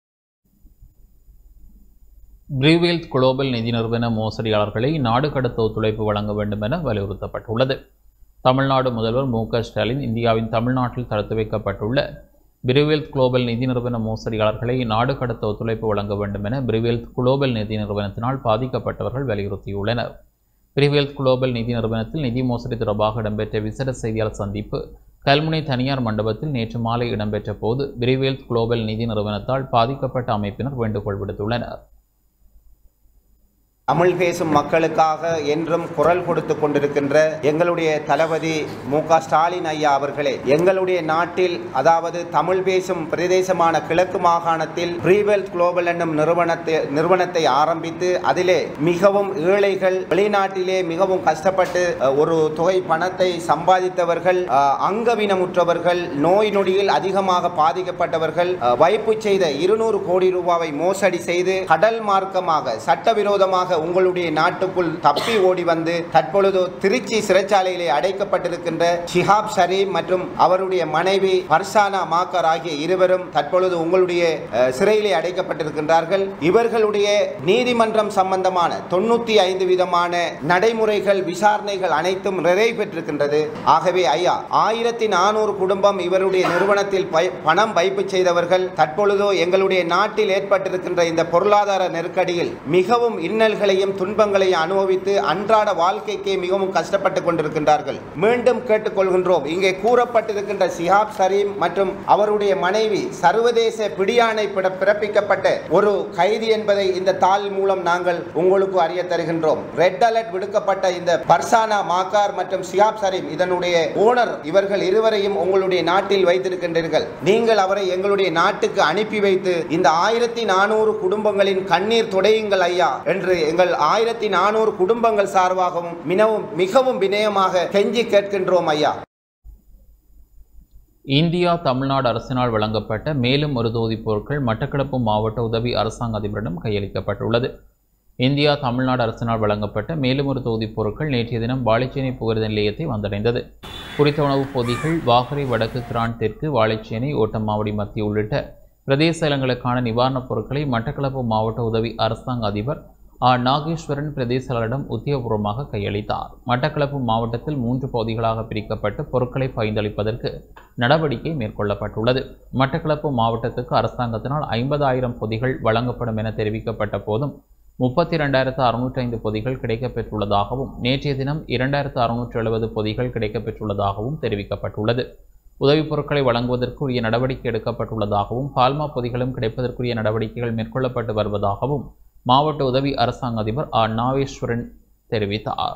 ப்ரீவெல்த் குளோபல் நிதி நிறுவன மோசடியாளர்களை நாடு கடத்த ஒத்துழைப்பு வழங்க வேண்டும் என வலியுறுத்தப்பட்டுள்ளது தமிழ்நாடு முதல்வர் மு க ஸ்டாலின் இந்தியாவின் தமிழ்நாட்டில் தடுத்து வைக்கப்பட்டுள்ள பிரிவெல்த் குளோபல் நிதி நிறுவன மோசடியாளர்களை நாடு கடத்த ஒத்துழைப்பு வழங்க வேண்டும் என பிரிவெல்த் குளோபல் நிதி நிறுவனத்தினால் பாதிக்கப்பட்டவர்கள் வலியுறுத்தியுள்ளனர் பிரிவெல்த் குளோபல் நிதி நிறுவனத்தில் நிதி மோசடி தொடர்பாக இடம்பெற்ற விசேட செய்தியாளர் சந்திப்பு கல்முனை தனியார் மண்டபத்தில் நேற்று மாலை இடம்பெற்ற போது பிரிவெல்த் குளோபல் நிதி நிறுவனத்தால் பாதிக்கப்பட்ட அமைப்பினர் வேண்டுகோள் விடுத்துள்ளனர் தமிழ் பேசும் மக்களுக்காக என்றும் குரல் கொடுத்து கொண்டிருக்கின்ற எங்களுடைய தளபதி மு க ஸ்டாலின் ஐயா அவர்களே எங்களுடைய நாட்டில் அதாவது தமிழ் பேசும் பிரதேசமான கிழக்கு மாகாணத்தில் ப்ரீவெல்த் குளோபல் என்னும் நிறுவனத்தை நிறுவனத்தை ஆரம்பித்து அதிலே மிகவும் ஏழைகள் வெளிநாட்டிலே மிகவும் கஷ்டப்பட்டு அஹ், ஒரு தொகை பணத்தை சம்பாதித்தவர்கள் அஹ், அங்கவீனமுற்றவர்கள் நோய் நொடியில் அதிகமாக பாதிக்கப்பட்டவர்கள் அஹ், வைப்பு செய்த இருநூறு கோடி ரூபாவை மோசடி செய்து கடல் மார்க்கமாக சட்டவிரோதமாக உங்களுடைய நாட்டுக்குள் தப்பி ஓடி வந்து தற்பொழுது திருச்சி சிறைச்சாலையிலே அடைக்கப்பட்டிருக்கின்ற ஷிஹாப் ஷரீப் மற்றும் அவருடைய மனைவி பர்சானா மாக்கர் ஆகிய இருவரும் தற்பொழுது உங்களுடைய அஹ், சிறையிலே அடைக்கப்பட்டிருக்கின்றார்கள் இவர்களுடைய நீதிமன்றம் சம்பந்தமான தொண்ணூத்தி ஐந்து விதமான நடைமுறைகள் விசாரணைகள் அனைத்தும் நிறைவு பெற்றிருக்கின்றது ஆகவே ஐயா ஆயிரத்தி நானூறு குடும்பம் இவருடைய நிறுவனத்தில் பய- பணம் வைப்பு செய்தவர்கள் தற்பொழுது எங்களுடைய நாட்டில் ஏற்பட்டிருக்கின்ற இந்த பொருளாதார நெருக்கடியில் மிகவும் இன்னல்களையும் துன்பங்களையும் அனுபவித்து அன்றாட வாழ்க்கைக்கு மிகவும் கஷ்டப்பட்டு கொண்டிருக்கின்றார்கள் மீண்டும் கேட்டுக்கொள்கின்றோம் இங்கே கூறப்பட்டிருக்கின்ற சிஹாப் சரீம் மற்றும் அவருடைய மனைவி சர்வதேச பிடியாணை பிட- பிறப்பிக்கப்பட்ட ஒரு கைதி என்பதை இந்த தாள் மூலம் நாங்கள் உங்களுக்கு அறிய தருகின்றோம் ரெட் அலர்ட் விடுக்கப்பட்ட இந்த பர்சானா மாக்கார் மற்றும் சியாப் சரீம் இதனுடைய ஓனர் இவர்கள் இருவரையும் உங்களுடைய நாட்டில் வைத்திருக்கின்றீர்கள் நீங்கள் அவரை எங்களுடைய நாட்டுக்கு அனுப்பி வைத்து இந்த ஆயிரத்தி நானூறு குடும்பங்களின் கண்ணீர் துடையுங்கள் ஐயா என்று எங்கள் ஆயிரத்தி நானூறு குடும்பங்கள் சார்பாகவும் மிகவும் மிகவும் வினயமாக கெஞ்சி கேட்கின்றோம் ஐயா இந்தியா தமிழ்நாடு அரசினால் வழங்கப்பட்ட மேலும் ஒரு தொகுதி பொருட்கள் மட்டக்களப்பு மாவட்ட உதவி அரசாங்க அதிபரிடம் கையளிக்கப்பட்டுள்ளது இந்தியா தமிழ்நாடு அரசினால் வழங்கப்பட்ட மேலும் ஒரு தொகுதி பொருட்கள் நேற்றைய தினம் வாழைச்சேனை புகழ்த நிலையத்தை வந்தடைந்தது குறித்த உணவுப் பொதிகள் வாகரை வடக்கு கிரான் தெற்கு வாழைச்சேனை ஓட்டமாவடி மத்திய உள்ளிட்ட பிரதேச இடங்களுக்கான நிவாரணப் பொருட்களை மட்டக்களப்பு மாவட்ட உதவி அரசாங்க அதிபர் ஆ நாகேஸ்வரன் பிரதேசங்களிடம் உத்தியோகபூர்வமாக கையளித்தார் மட்டக்களப்பு மாவட்டத்தில் மூன்று பகுதிகளாக பிரிக்கப்பட்டு பொருட்களை பகிர்ந்தளிப்பதற்கு நடவடிக்கை மேற்கொள்ளப்பட்டுள்ளது மட்டக்களப்பு மாவட்டத்துக்கு அரசாங்கத்தினால் ஐம்பதாயிரம் பொதிகள் வழங்கப்படும் என தெரிவிக்கப்பட்ட போதும் முப்பத்தி இரண்டாயிரத்து அறுநூற்றி ஐந்து பொதிகள் கிடைக்கப்பெற்றுள்ளதாகவும் நேற்றைய தினம் இரண்டாயிரத்து அறுநூற்று எழுபது பொதிகள் கிடைக்கப்பெற்றுள்ளதாகவும் தெரிவிக்கப்பட்டுள்ளது உதவிப் பொருட்களை வழங்குவதற்கு உரிய நடவடிக்கை எடுக்கப்பட்டுள்ளதாகவும் பால்மா பொதிகளும் கிடைப்பதற்குரிய நடவடிக்கைகள் மேற்கொள்ளப்பட்டு வருவதாகவும் மாவட்ட உதவி அரசாங்க அதிபர் ஆ நாகேஸ்வரன் தெரிவித்தார்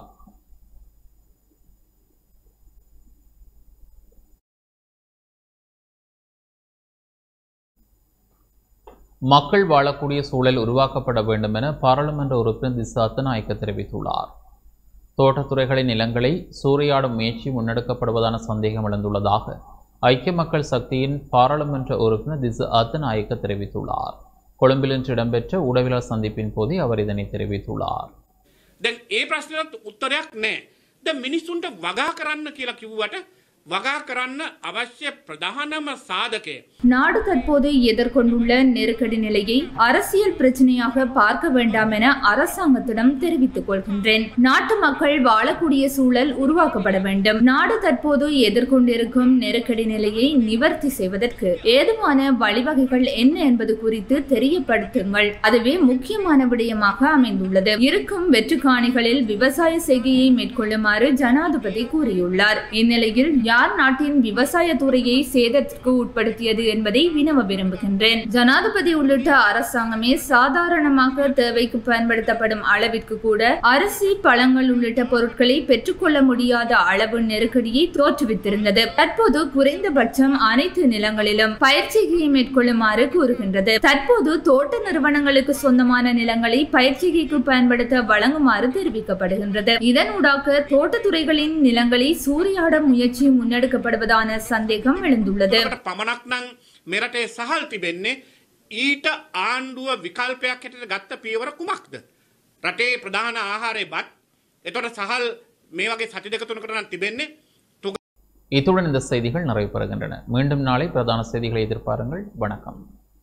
மக்கள் வாழக்கூடிய சூழல் உருவாக்கப்பட வேண்டும் என பாராளுமன்ற உறுப்பினர் திசா அத்தநாயக்க தெரிவித்துள்ளார் தோட்டத்துறைகளின் நிலங்களை சூறையாடும் முயற்சி முன்னெடுக்கப்படுவதான சந்தேகம் எழுந்துள்ளதாக ஐக்கிய மக்கள் சக்தியின் பாராளுமன்ற உறுப்பினர் திசு அத்தநாயக்க தெரிவித்துள்ளார் கொழும்பில் இன்று இடம்பெற்ற ஊடகவியலாளர் சந்திப்பின் போதே அவர் இதனை தெரிவித்துள்ளார் දැන් ඒ ප්‍රශ්නයට උත්තරයක් නෑ. ද මිනිස්සුන්ට වගා කරන්න කියලා කිව්වට වගා කරන්න අවශ්‍ය ප්‍රධානම සාධකය. நாடு தற்போது எதிர்கொண்டுள்ள நெருக்கடி நிலையை அரசியல் பிரச்சனையாக பார்க்க வேண்டாம் என அரசாங்கத்திடம் தெரிவித்துக் கொள்கின்றேன் நாட்டு மக்கள் வாழக்கூடிய சூழல் உருவாக்கப்பட வேண்டும் நாடு தற்போது எதிர்கொண்டிருக்கும் நெருக்கடி நிலையை நிவர்த்தி செய்வதற்கு ஏதுவான வழிவகைகள் என்ன என்பது குறித்து தெரியப்படுத்துங்கள் அதுவே முக்கியமான விடயமாக அமைந்துள்ளது இருக்கும் வெற்று காணிகளில் விவசாய செய்கையை மேற்கொள்ளுமாறு ஜனாதிபதி கூறியுள்ளார் இந்நிலையில் யார் நாட்டின் விவசாய துறையை சேதத்திற்கு உட்படுத்தியது என்பதை வினவ விரும்புகின்றேன் ஜனாதிபதி உள்ளிட்ட அரசாங்கமே சாதாரணமாக தேவைக்கு பயன்படுத்தப்படும் அளவிற்கு கூட அரிசி பழங்கள் உள்ளிட்ட பொருட்களை பெற்றுக்கொள்ள முடியாத அளவு நெருக்கடியை தோற்றுவித்திருந்தது தற்போது குறைந்தபட்சம் அனைத்து நிலங்களிலும் பயிற்சிகையை மேற்கொள்ளுமாறு கூறுகின்றது தற்போது தோட்ட நிறுவனங்களுக்கு சொந்தமான நிலங்களை பயிற்சிகைக்கு பயன்படுத்த வழங்குமாறு தெரிவிக்கப்படுகின்றது இதனூடாக தோட்டத்துறைகளின் நிலங்களை சூறையாட முயற்சி முன்னெடுக்கப்படுவதான சந்தேகம் எழுந்துள்ளது පමණක් නං මෙරටේ සහල් තිබෙන්නේ ඊට ආණ්ඩුව විකල්පයක් හැටට ගත්ත පියවර කුමක්ද. රටේ ප්‍රධාන ආහාරය බත් එතොට සහල් මේ වගේ සටි දෙක තුනකට නම් තිබෙන්නේ இத்துடன் இந்த செய்திகள் நிறைவு பெறுகின்றன மீண்டும் நாளை பிரதான செய்திகளை எதிர்பாருங்கள் வணக்கம்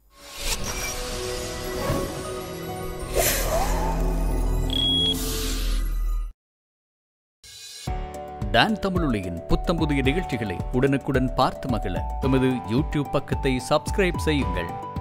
டான் தமிழொலியின் புத்தம் புதிய நிகழ்ச்சிகளை உடனுக்குடன் பார்த்து மகிழ எமது யூடியூப் பக்கத்தை சப்ஸ்கிரைப் செய்யுங்கள்